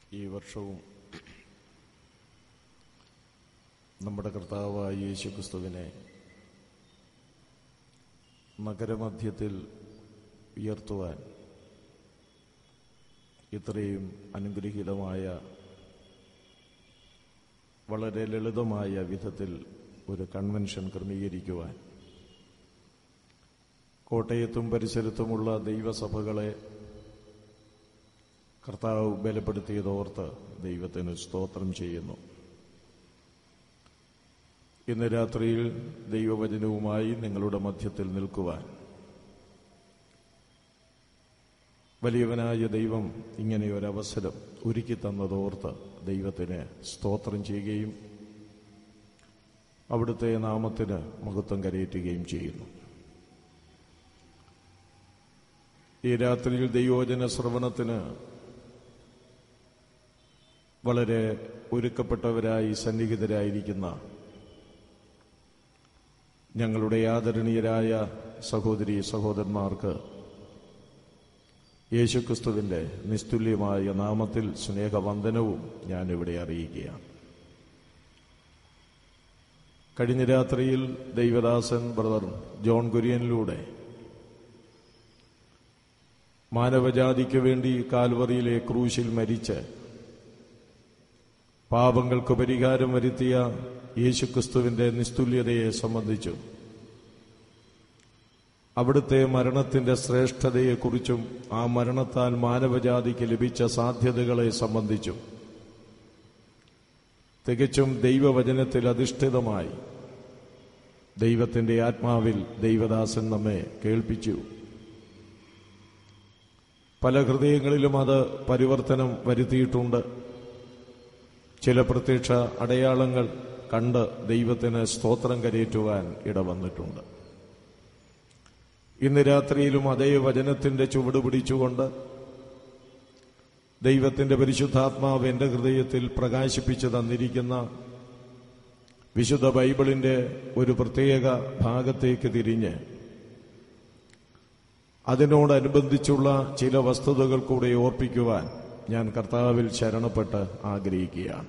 ഈ വർഷവും നമ്മുടെ കർത്താവായ യേശു ക്രിസ്തുവിനെ നഗരമധ്യത്തിൽ ഉയർത്തുവാൻ ഇത്രയും അനുഗ്രഹീതമായ വളരെ ലളിതമായ വിധത്തിൽ ഒരു കൺവെൻഷൻ ക്രമീകരിക്കുവാൻ കോട്ടയത്തും പരിസരത്തുമുള്ള ദൈവസഭകളെ കർത്താവ് ബലപ്പെടുത്തിയതോർത്ത് ദൈവത്തിന് സ്തോത്രം ചെയ്യുന്നു ഇന്ന് രാത്രിയിൽ ദൈവവചനവുമായി നിങ്ങളുടെ മധ്യത്തിൽ നിൽക്കുവാൻ വലിയവനായ ദൈവം ഇങ്ങനെ ഒരവസരം ഒരുക്കി തന്നതോർത്ത് ദൈവത്തിന് സ്തോത്രം ചെയ്യുകയും അവിടുത്തെ നാമത്തിന് മഹത്വം കരയേറ്റുകയും ചെയ്യുന്നു ഈ രാത്രിയിൽ ദൈവോചന ശ്രവണത്തിന് വളരെ ഒരുക്കപ്പെട്ടവരായി സന്നിഹിതരായിരിക്കുന്ന ഞങ്ങളുടെ ആദരണീയരായ സഹോദരി സഹോദരന്മാർക്ക് യേശുക്രിസ്തുവിന്റെ നിസ്തുല്യമായ നാമത്തിൽ സ്നേഹവന്ദനവും ഞാനിവിടെ അറിയിക്കുകയാണ് കഴിഞ്ഞ രാത്രിയിൽ ദൈവദാസൻ ബ്രദർ ജോൺ കുര്യനിലൂടെ മാനവജാതിക്ക് വേണ്ടി കാൽവറിയിലെ ക്രൂശിൽ മരിച്ച് പാപങ്ങൾക്ക് പരിഹാരം വരുത്തിയ യേശുക്രിസ്തുവിന്റെ നിസ്തുല്യതയെ സംബന്ധിച്ചു അവിടുത്തെ മരണത്തിന്റെ ശ്രേഷ്ഠതയെക്കുറിച്ചും ആ മരണത്താൽ മാനവജാതിക്ക് ലഭിച്ച സാധ്യതകളെ സംബന്ധിച്ചും തികച്ചും ദൈവവചനത്തിൽ അധിഷ്ഠിതമായി ദൈവത്തിന്റെ ആത്മാവിൽ ദൈവദാസൻ നമ്മെ കേൾപ്പിച്ചു പല ഹൃദയങ്ങളിലും അത് പരിവർത്തനം വരുത്തിയിട്ടുണ്ട് ചില പ്രത്യക്ഷ അടയാളങ്ങൾ കണ്ട് ദൈവത്തിന് സ്തോത്രം കരയേറ്റുവാൻ ഇടവന്നിട്ടുണ്ട് ഇന്ന് രാത്രിയിലും അതേ വചനത്തിന്റെ ചുവട് പിടിച്ചുകൊണ്ട് ദൈവത്തിന്റെ പരിശുദ്ധാത്മാവ് എന്റെ ഹൃദയത്തിൽ പ്രകാശിപ്പിച്ചു തന്നിരിക്കുന്ന വിശുദ്ധ ബൈബിളിന്റെ ഒരു പ്രത്യേക ഭാഗത്തേക്ക് തിരിഞ്ഞ് അതിനോടനുബന്ധിച്ചുള്ള ചില വസ്തുതകൾ കൂടെ ഓർപ്പിക്കുവാൻ ഞാൻ കർത്താവിൽ ശരണപ്പെട്ട് ആഗ്രഹിക്കുകയാണ്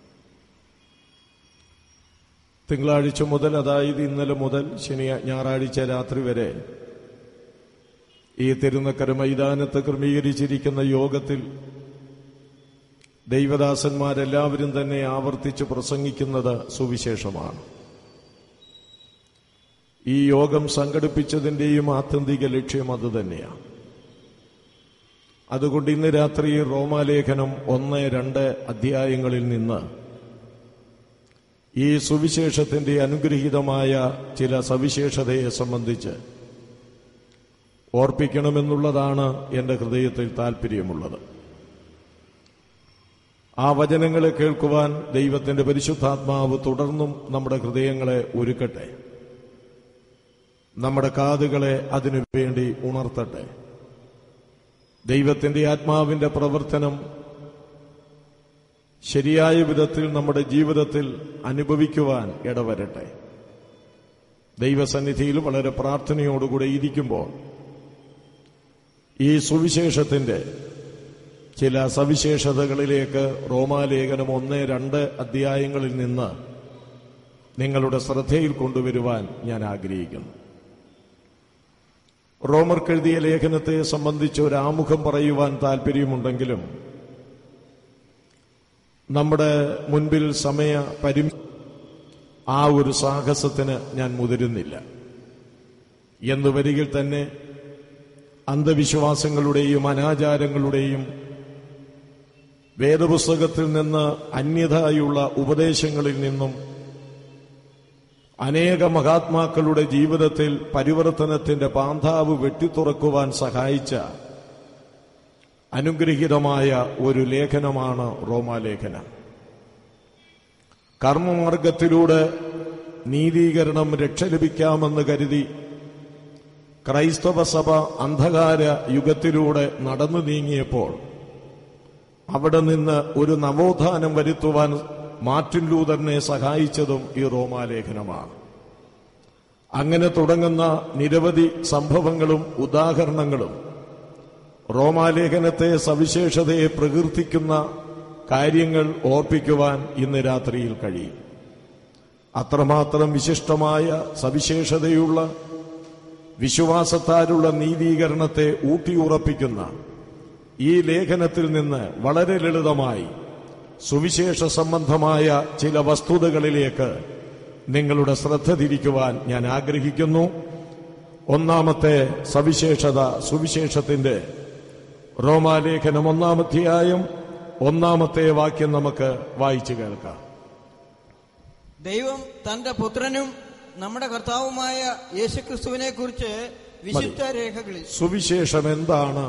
തിങ്കളാഴ്ച മുതൽ അതായത് ഇന്നലെ മുതൽ ശനി ഞായറാഴ്ച രാത്രി വരെ ഈ തിരുനക്കര മൈതാനത്ത് ക്രമീകരിച്ചിരിക്കുന്ന യോഗത്തിൽ ദൈവദാസന്മാരെല്ലാവരും തന്നെ ആവർത്തിച്ച് പ്രസംഗിക്കുന്നത് സുവിശേഷമാണ് ഈ യോഗം സംഘടിപ്പിച്ചതിന്റെയും ആത്യന്തിക ലക്ഷ്യം അതുതന്നെയാണ് അതുകൊണ്ട് ഇന്ന് രാത്രി റോമാലേഖനം ഒന്ന് രണ്ട് അധ്യായങ്ങളിൽ നിന്ന് ഈ സുവിശേഷത്തിന്റെ അനുഗ്രഹീതമായ ചില സവിശേഷതയെ സംബന്ധിച്ച് ഓർപ്പിക്കണമെന്നുള്ളതാണ് എന്റെ ഹൃദയത്തിൽ താൽപ്പര്യമുള്ളത് ആ വചനങ്ങളെ കേൾക്കുവാൻ ദൈവത്തിന്റെ പരിശുദ്ധാത്മാവ് തുടർന്നും നമ്മുടെ ഹൃദയങ്ങളെ ഒരുക്കട്ടെ നമ്മുടെ കാതുകളെ അതിനു വേണ്ടി ഉണർത്തട്ടെ ദൈവത്തിന്റെ ആത്മാവിന്റെ പ്രവർത്തനം ശരിയായ വിധത്തിൽ നമ്മുടെ ജീവിതത്തിൽ അനുഭവിക്കുവാൻ ഇടവരട്ടെ ദൈവസന്നിധിയിൽ വളരെ പ്രാർത്ഥനയോടുകൂടെ ഇരിക്കുമ്പോൾ ഈ സുവിശേഷത്തിന്റെ ചില സവിശേഷതകളിലേക്ക് റോമാലേഖനം ഒന്ന് രണ്ട് അധ്യായങ്ങളിൽ നിന്ന് നിങ്ങളുടെ ശ്രദ്ധയിൽ കൊണ്ടുവരുവാൻ ഞാൻ ആഗ്രഹിക്കുന്നു റോമർക്കെഴുതിയ ലേഖനത്തെ സംബന്ധിച്ച് ഒരു ആമുഖം പറയുവാൻ താല്പര്യമുണ്ടെങ്കിലും നമ്മുടെ മുൻപിൽ സമയ പരിമി ആ ഒരു സാഹസത്തിന് ഞാൻ മുതിരുന്നില്ല എന്ന് വരികിൽ തന്നെ അന്ധവിശ്വാസങ്ങളുടെയും അനാചാരങ്ങളുടെയും വേദപുസ്തകത്തിൽ നിന്ന് അന്യതായുള്ള ഉപദേശങ്ങളിൽ നിന്നും അനേക മഹാത്മാക്കളുടെ ജീവിതത്തിൽ പരിവർത്തനത്തിന്റെ പാന്താവ് വെട്ടിത്തുറക്കുവാൻ സഹായിച്ച അനുഗ്രഹീതമായ ഒരു ലേഖനമാണ് റോമാലേഖനം കർമ്മമാർഗത്തിലൂടെ നീതീകരണം രക്ഷ ലഭിക്കാമെന്ന് കരുതി ക്രൈസ്തവ സഭ അന്ധകാര യുഗത്തിലൂടെ നടന്നു നീങ്ങിയപ്പോൾ അവിടെ നിന്ന് ഒരു നവോത്ഥാനം വരുത്തുവാൻ മാർട്ടിൻ ലൂതറിനെ സഹായിച്ചതും ഈ റോമാലേഖനമാണ് അങ്ങനെ തുടങ്ങുന്ന നിരവധി സംഭവങ്ങളും ഉദാഹരണങ്ങളും റോമാലേഖനത്തെ സവിശേഷതയെ പ്രകീർത്തിക്കുന്ന കാര്യങ്ങൾ ഓർപ്പിക്കുവാൻ ഇന്ന് രാത്രിയിൽ കഴിയും അത്രമാത്രം വിശിഷ്ടമായ സവിശേഷതയുള്ള വിശ്വാസത്താലുള്ള നീതീകരണത്തെ ഊട്ടിയുറപ്പിക്കുന്ന ഈ ലേഖനത്തിൽ നിന്ന് വളരെ ലളിതമായി സുവിശേഷ സംബന്ധമായ ചില വസ്തുതകളിലേക്ക് നിങ്ങളുടെ ശ്രദ്ധ തിരിക്കുവാൻ ഞാൻ ആഗ്രഹിക്കുന്നു ഒന്നാമത്തെ സവിശേഷത സുവിശേഷത്തിന്റെ റോമാലേഖനം ഒന്നാമധ്യായം ഒന്നാമത്തെ വാക്യം നമുക്ക് വായിച്ചു കേൾക്കാം ദൈവം തന്റെ പുത്രനും നമ്മുടെ കർത്താവുമായ യേശുക്രിസ്തുവിനെ കുറിച്ച് വിശുദ്ധ രേഖകളിൽ സുവിശേഷം എന്താണ്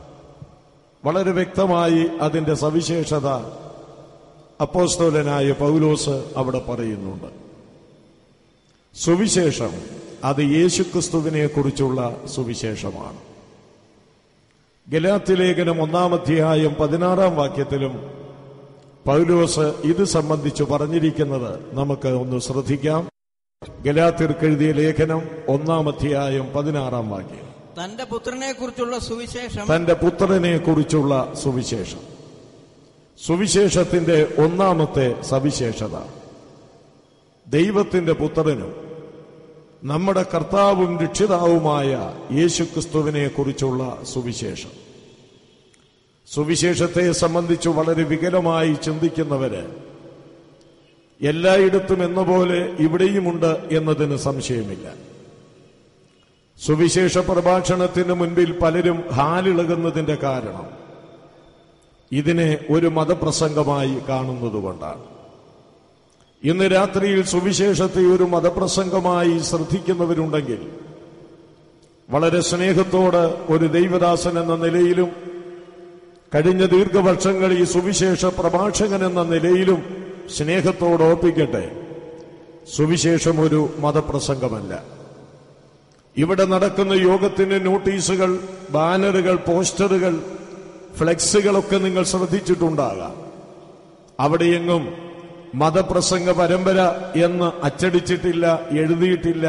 വളരെ വ്യക്തമായി അതിന്റെ സവിശേഷത അപ്പോസ്തോലനായ പൗലോസ് അവിടെ പറയുന്നുണ്ട് സുവിശേഷം അത് യേശുക്രിസ്തുവിനെ കുറിച്ചുള്ള സുവിശേഷമാണ് ഗലാത്തിലേഖനം ഒന്നാമധ്യായം പതിനാറാം വാക്യത്തിലും പൗലോസ് ഇത് സംബന്ധിച്ച് പറഞ്ഞിരിക്കുന്നത് നമുക്ക് ഒന്ന് ശ്രദ്ധിക്കാം ഗലാത്തിർക്കെഴുതിയ ലേഖനം ഒന്നാമധ്യായം പതിനാറാം വാക്യം തന്റെ പുത്രനെ കുറിച്ചുള്ള സുവിശേഷം തന്റെ പുത്രനെ കുറിച്ചുള്ള സുവിശേഷം സുവിശേഷത്തിന്റെ ഒന്നാമത്തെ സവിശേഷത ദൈവത്തിന്റെ പുത്രനും നമ്മുടെ കർത്താവും രക്ഷിതാവുമായ യേശുക്രിസ്തുവിനെ കുറിച്ചുള്ള സുവിശേഷം സുവിശേഷത്തെ സംബന്ധിച്ച് വളരെ വികലമായി ചിന്തിക്കുന്നവര് എല്ലായിടത്തും എന്ന പോലെ ഇവിടെയുമുണ്ട് എന്നതിന് സംശയമില്ല സുവിശേഷ പ്രഭാഷണത്തിന് മുൻപിൽ പലരും ഹാലിളകുന്നതിന്റെ കാരണം ഇതിനെ ഒരു മതപ്രസംഗമായി കാണുന്നതുകൊണ്ടാണ് ഇന്ന് രാത്രിയിൽ സുവിശേഷത്തെ ഒരു മതപ്രസംഗമായി ശ്രദ്ധിക്കുന്നവരുണ്ടെങ്കിൽ വളരെ സ്നേഹത്തോട് ഒരു ദൈവദാസൻ എന്ന നിലയിലും കഴിഞ്ഞ ദീർഘവർഷങ്ങൾ ഈ സുവിശേഷ പ്രഭാഷകൻ എന്ന നിലയിലും സ്നേഹത്തോട് ഓർപ്പിക്കട്ടെ സുവിശേഷം ഒരു മതപ്രസംഗമല്ല ഇവിടെ നടക്കുന്ന യോഗത്തിന് നോട്ടീസുകൾ ബാനറുകൾ പോസ്റ്ററുകൾ ഫ്ലെക്സുകളൊക്കെ നിങ്ങൾ ശ്രദ്ധിച്ചിട്ടുണ്ടാകാം അവിടെയെങ്ങും മതപ്രസംഗ പരമ്പര എന്ന് അച്ചടിച്ചിട്ടില്ല എഴുതിയിട്ടില്ല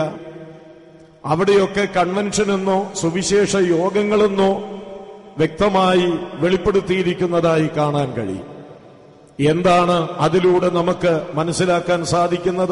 അവിടെയൊക്കെ കൺവെൻഷനെന്നോ സുവിശേഷ യോഗങ്ങളെന്നോ വ്യക്തമായി വെളിപ്പെടുത്തിയിരിക്കുന്നതായി കാണാൻ കഴിയും എന്താണ് അതിലൂടെ നമുക്ക് മനസ്സിലാക്കാൻ സാധിക്കുന്നത്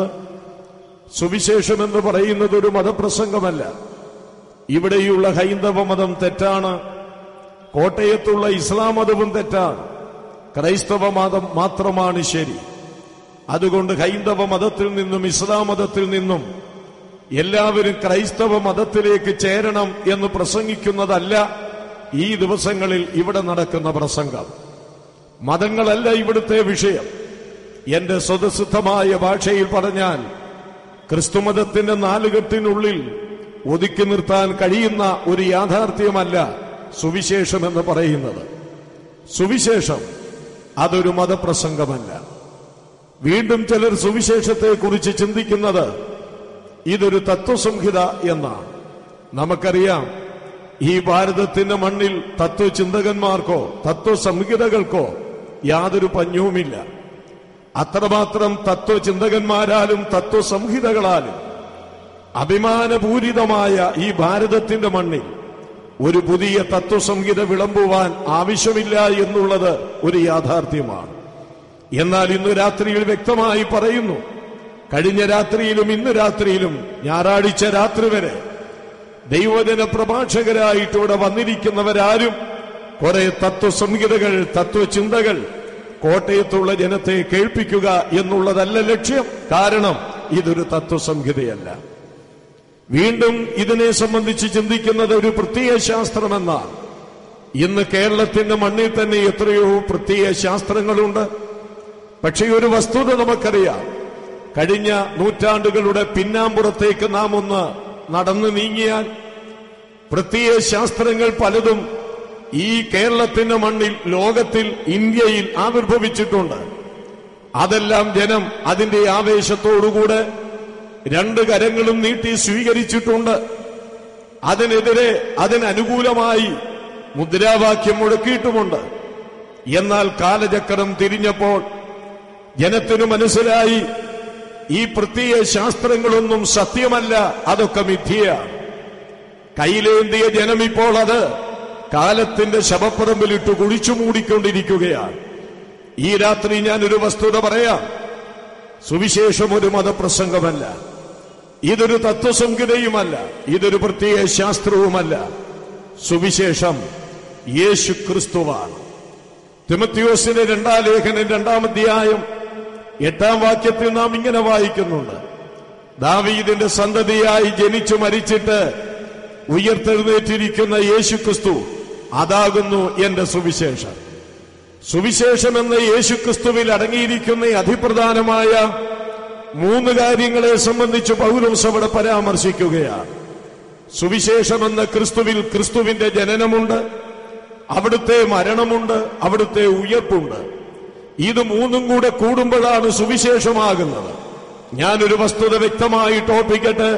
സുവിശേഷം എന്ന് പറയുന്നത് ഒരു മതപ്രസംഗമല്ല ഇവിടെയുള്ള ഹൈന്ദവ മതം തെറ്റാണ് കോട്ടയത്തുള്ള ഇസ്ലാം മതവും തെറ്റാണ് ക്രൈസ്തവ മതം മാത്രമാണ് ശരി അതുകൊണ്ട് ഹൈന്ദവ മതത്തിൽ നിന്നും ഇസ്ലാം മതത്തിൽ നിന്നും എല്ലാവരും ക്രൈസ്തവ മതത്തിലേക്ക് ചേരണം എന്ന് പ്രസംഗിക്കുന്നതല്ല ഈ ദിവസങ്ങളിൽ ഇവിടെ നടക്കുന്ന പ്രസംഗം മതങ്ങളല്ല ഇവിടുത്തെ വിഷയം എന്റെ സ്വതസിദ്ധമായ ഭാഷയിൽ പറഞ്ഞാൽ ക്രിസ്തുമതത്തിന്റെ നാലുകെട്ടിനുള്ളിൽ ഒതുക്കി നിർത്താൻ കഴിയുന്ന ഒരു യാഥാർത്ഥ്യമല്ല സുവിശേഷം എന്ന് പറയുന്നത് സുവിശേഷം അതൊരു മതപ്രസംഗമല്ല വീണ്ടും ചിലർ സുവിശേഷത്തെ കുറിച്ച് ചിന്തിക്കുന്നത് ഇതൊരു തത്വസംഹിത എന്നാണ് നമുക്കറിയാം ഈ ഭാരതത്തിന്റെ മണ്ണിൽ തത്വചിന്തകന്മാർക്കോ തത്വസംഹിതകൾക്കോ യാതൊരു പഞ്ഞവുമില്ല അത്രമാത്രം തത്വചിന്തകന്മാരാലും തത്വസംഹിതകളാലും അഭിമാനപൂരിതമായ ഈ ഭാരതത്തിന്റെ മണ്ണിൽ ഒരു പുതിയ തത്വസംഹിത വിളമ്പുവാൻ ആവശ്യമില്ല എന്നുള്ളത് ഒരു യാഥാർത്ഥ്യമാണ് എന്നാൽ ഇന്ന് രാത്രിയിൽ വ്യക്തമായി പറയുന്നു കഴിഞ്ഞ രാത്രിയിലും ഇന്ന് രാത്രിയിലും ഞായറാഴ്ച രാത്രി വരെ ദൈവജന പ്രഭാഷകരായിട്ട് ഇവിടെ വന്നിരിക്കുന്നവരാരും കുറെ തത്വസംഹിതകൾ തത്വചിന്തകൾ കോട്ടയത്തുള്ള ജനത്തെ കേൾപ്പിക്കുക എന്നുള്ളതല്ല ലക്ഷ്യം കാരണം ഇതൊരു തത്വസംഹിതയല്ല വീണ്ടും ഇതിനെ സംബന്ധിച്ച് ചിന്തിക്കുന്നത് ഒരു പ്രത്യയ ശാസ്ത്രമെന്നാണ് ഇന്ന് കേരളത്തിന്റെ മണ്ണിൽ തന്നെ എത്രയോ പ്രത്യയ ശാസ്ത്രങ്ങളുണ്ട് പക്ഷേ ഒരു വസ്തുത നമുക്കറിയാം കഴിഞ്ഞ നൂറ്റാണ്ടുകളുടെ പിന്നാമ്പുറത്തേക്ക് നാം ഒന്ന് നടന്നു നീങ്ങിയാൽ പ്രത്യയ ശാസ്ത്രങ്ങൾ പലതും ഈ കേരളത്തിന്റെ മണ്ണിൽ ലോകത്തിൽ ഇന്ത്യയിൽ ആവിർഭവിച്ചിട്ടുണ്ട് അതെല്ലാം ജനം അതിന്റെ ആവേശത്തോടുകൂടെ രണ്ട് കരങ്ങളും നീട്ടി സ്വീകരിച്ചിട്ടുണ്ട് അതിനെതിരെ അതിനനുകൂലമായി മുദ്രാവാക്യം മുഴക്കിയിട്ടുമുണ്ട് എന്നാൽ കാലചക്രം തിരിഞ്ഞപ്പോൾ ജനത്തിനു മനസ്സിലായി ഈ പ്രത്യയ ശാസ്ത്രങ്ങളൊന്നും സത്യമല്ല അതൊക്കെ മിഥ്യയാണ് കയ്യിലേന്തിയ ജനം ഇപ്പോൾ അത് കാലത്തിന്റെ ശവപ്പറമ്പിലിട്ട് കുഴിച്ചു മൂടിക്കൊണ്ടിരിക്കുകയാണ് ഈ രാത്രി ഞാനൊരു വസ്തുത പറയാം സുവിശേഷം ഒരു മതപ്രസംഗമല്ല ഇതൊരു തത്വസംഹിതയുമല്ല ഇതൊരു പ്രത്യേക ശാസ്ത്രവുമല്ല സുവിശേഷം യേശു ക്രിസ്തുവാണ് തിമത്യോസിന്റെ രണ്ടാം ലേഖനം രണ്ടാം അധ്യായം എട്ടാം വാക്യത്തിൽ നാം ഇങ്ങനെ വായിക്കുന്നുണ്ട് ദാവീദിന്റെ സന്തതിയായി ജനിച്ചു മരിച്ചിട്ട് ഉയർത്തെഴുന്നേറ്റിരിക്കുന്ന യേശു ക്രിസ്തു അതാകുന്നു എന്റെ സുവിശേഷം സുവിശേഷം എന്ന യേശുക്രിസ്തുവിൽ അടങ്ങിയിരിക്കുന്ന ഈ അതിപ്രധാനമായ മൂന്ന് കാര്യങ്ങളെ സംബന്ധിച്ച് പൗലോസ് അവിടെ പരാമർശിക്കുകയാണ് സുവിശേഷമെന്ന ക്രിസ്തുവിൽ ക്രിസ്തുവിന്റെ ജനനമുണ്ട് അവിടുത്തെ മരണമുണ്ട് അവിടുത്തെ ഉയർപ്പുണ്ട് ഇത് മൂന്നും കൂടെ കൂടുമ്പോഴാണ് സുവിശേഷമാകുന്നത് ഞാനൊരു വസ്തുത വ്യക്തമായി ടോപ്പിക്കട്ടെ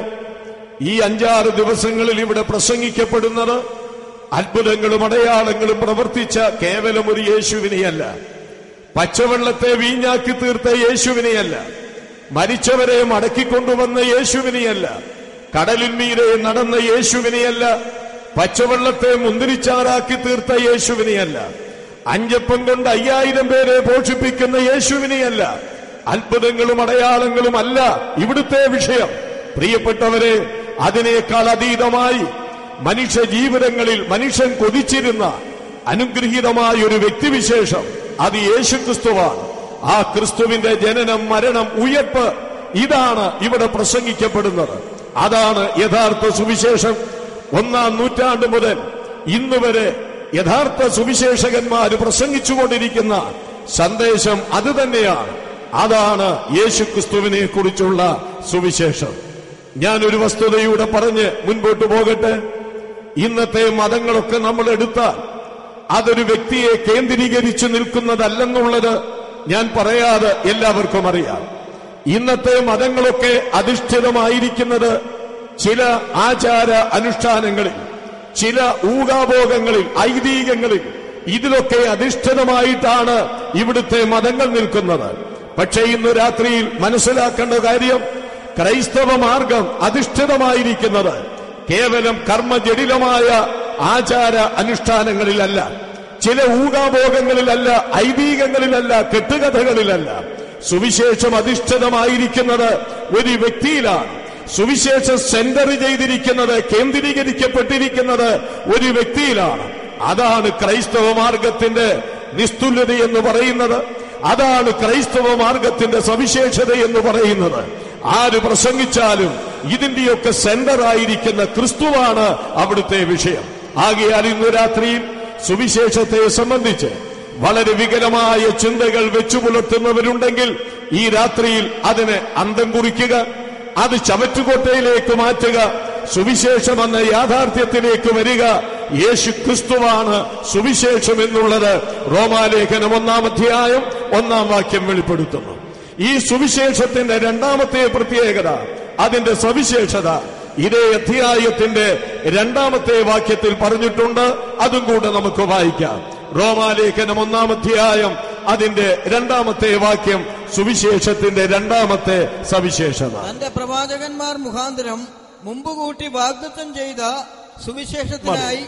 ഈ അഞ്ചാറ് ദിവസങ്ങളിൽ ഇവിടെ പ്രസംഗിക്കപ്പെടുന്നത് അത്ഭുതങ്ങളും അടയാളങ്ങളും പ്രവർത്തിച്ച കേവലം ഒരു യേശുവിനെയല്ല പച്ചവെള്ളത്തെ വീഞ്ഞാക്കി തീർത്ത യേശുവിനെയല്ല മരിച്ചവരെ മടക്കിക്കൊണ്ടുവന്ന യേശുവിനെയല്ല കടലിന്മീരെ നടന്ന യേശുവിനെയല്ല പച്ചവെള്ളത്തെ മുന്തിരിച്ചാറാക്കി തീർത്ത യേശുവിനെയല്ല അഞ്ചപ്പം കൊണ്ട് അയ്യായിരം പേരെ പോഷിപ്പിക്കുന്ന യേശുവിനെയല്ല അത്ഭുതങ്ങളും അടയാളങ്ങളും അല്ല ഇവിടുത്തെ വിഷയം പ്രിയപ്പെട്ടവരെ അതിനേക്കാൾ അതീതമായി മനുഷ്യ ജീവിതങ്ങളിൽ മനുഷ്യൻ കൊതിച്ചിരുന്ന അനുഗ്രഹീതമായ ഒരു വ്യക്തിവിശേഷം അത് യേശു ക്രിസ്തുവാണ് ആ ക്രിസ്തുവിന്റെ ജനനം മരണം ഉയർപ്പ് ഇതാണ് ഇവിടെ പ്രസംഗിക്കപ്പെടുന്നത് അതാണ് യഥാർത്ഥ സുവിശേഷം ഒന്നാം നൂറ്റാണ്ട് മുതൽ ഇന്ന് വരെ യഥാർത്ഥ സുവിശേഷകന്മാർ പ്രസംഗിച്ചുകൊണ്ടിരിക്കുന്ന സന്ദേശം അത് തന്നെയാണ് അതാണ് യേശു ക്രിസ്തുവിനെ കുറിച്ചുള്ള സുവിശേഷം ഞാനൊരു വസ്തുതയൂടെ പറഞ്ഞ് മുൻപോട്ട് പോകട്ടെ ഇന്നത്തെ മതങ്ങളൊക്കെ നമ്മൾ എടുത്താൽ അതൊരു വ്യക്തിയെ കേന്ദ്രീകരിച്ചു നിൽക്കുന്നതല്ലെന്നുള്ളത് ഞാൻ പറയാതെ എല്ലാവർക്കും അറിയാം ഇന്നത്തെ മതങ്ങളൊക്കെ അധിഷ്ഠിതമായിരിക്കുന്നത് ചില ആചാര അനുഷ്ഠാനങ്ങളിൽ ചില ഊകാഭോഗങ്ങളിൽ ഐതിഹ്യങ്ങളിൽ ഇതിലൊക്കെ അധിഷ്ഠിതമായിട്ടാണ് ഇവിടുത്തെ മതങ്ങൾ നിൽക്കുന്നത് പക്ഷേ ഇന്ന് രാത്രിയിൽ മനസ്സിലാക്കേണ്ട കാര്യം ക്രൈസ്തവ മാർഗം അധിഷ്ഠിതമായിരിക്കുന്നത് കേവലം കർമ്മജടിലമായ ആചാര അനുഷ്ഠാനങ്ങളിലല്ല ചില ഊകാഭോഗങ്ങളിലല്ല ഐതിഹ്യങ്ങളിലല്ല കെട്ടുകഥകളിലല്ല സുവിശേഷം അധിഷ്ഠിതമായിരിക്കുന്നത് ഒരു വ്യക്തിയിലാണ് സുവിശേഷം സെന്റർ ചെയ്തിരിക്കുന്നത് കേന്ദ്രീകരിക്കപ്പെട്ടിരിക്കുന്നത് ഒരു വ്യക്തിയിലാണ് അതാണ് ക്രൈസ്തവ മാർഗത്തിന്റെ നിസ്തുല്യത എന്ന് പറയുന്നത് അതാണ് ക്രൈസ്തവ മാർഗത്തിന്റെ സവിശേഷത എന്ന് പറയുന്നത് ആര് പ്രസംഗിച്ചാലും ഇതിന്റെയൊക്കെ സെന്റർ ആയിരിക്കുന്ന ക്രിസ്തുവാണ് അവിടുത്തെ വിഷയം ആകയാൽ ഇന്ന് രാത്രിയിൽ സുവിശേഷത്തെ സംബന്ധിച്ച് വളരെ വികലമായ ചിന്തകൾ വെച്ചു പുലർത്തുന്നവരുണ്ടെങ്കിൽ ഈ രാത്രിയിൽ അതിന് അന്തം കുറിക്കുക അത് ചവറ്റുകൊട്ടയിലേക്ക് മാറ്റുക സുവിശേഷം എന്ന യാഥാർത്ഥ്യത്തിലേക്ക് വരിക യേശു ക്രിസ്തുവാണ് സുവിശേഷം എന്നുള്ളത് റോമാലേഖനം ഒന്നാം അധ്യായം ഒന്നാം വാക്യം വെളിപ്പെടുത്തുന്നു ഈ സുവിശേഷത്തിന്റെ രണ്ടാമത്തെ പ്രത്യേകത അതിന്റെ സവിശേഷത ഇതേ അധ്യായത്തിന്റെ രണ്ടാമത്തെ വാക്യത്തിൽ പറഞ്ഞിട്ടുണ്ട് അതും കൂടെ നമുക്ക് വായിക്കാം റോമാലേഖനം ഒന്നാം അധ്യായം അതിന്റെ രണ്ടാമത്തെ വാക്യം സുവിശേഷത്തിന്റെ രണ്ടാമത്തെ സവിശേഷത തന്റെ പ്രവാചകന്മാർ മുഖാന്തരം മുമ്പ് കൂട്ടി വാഗ്ദത്തം ചെയ്ത സുവിശേഷത്തിനായി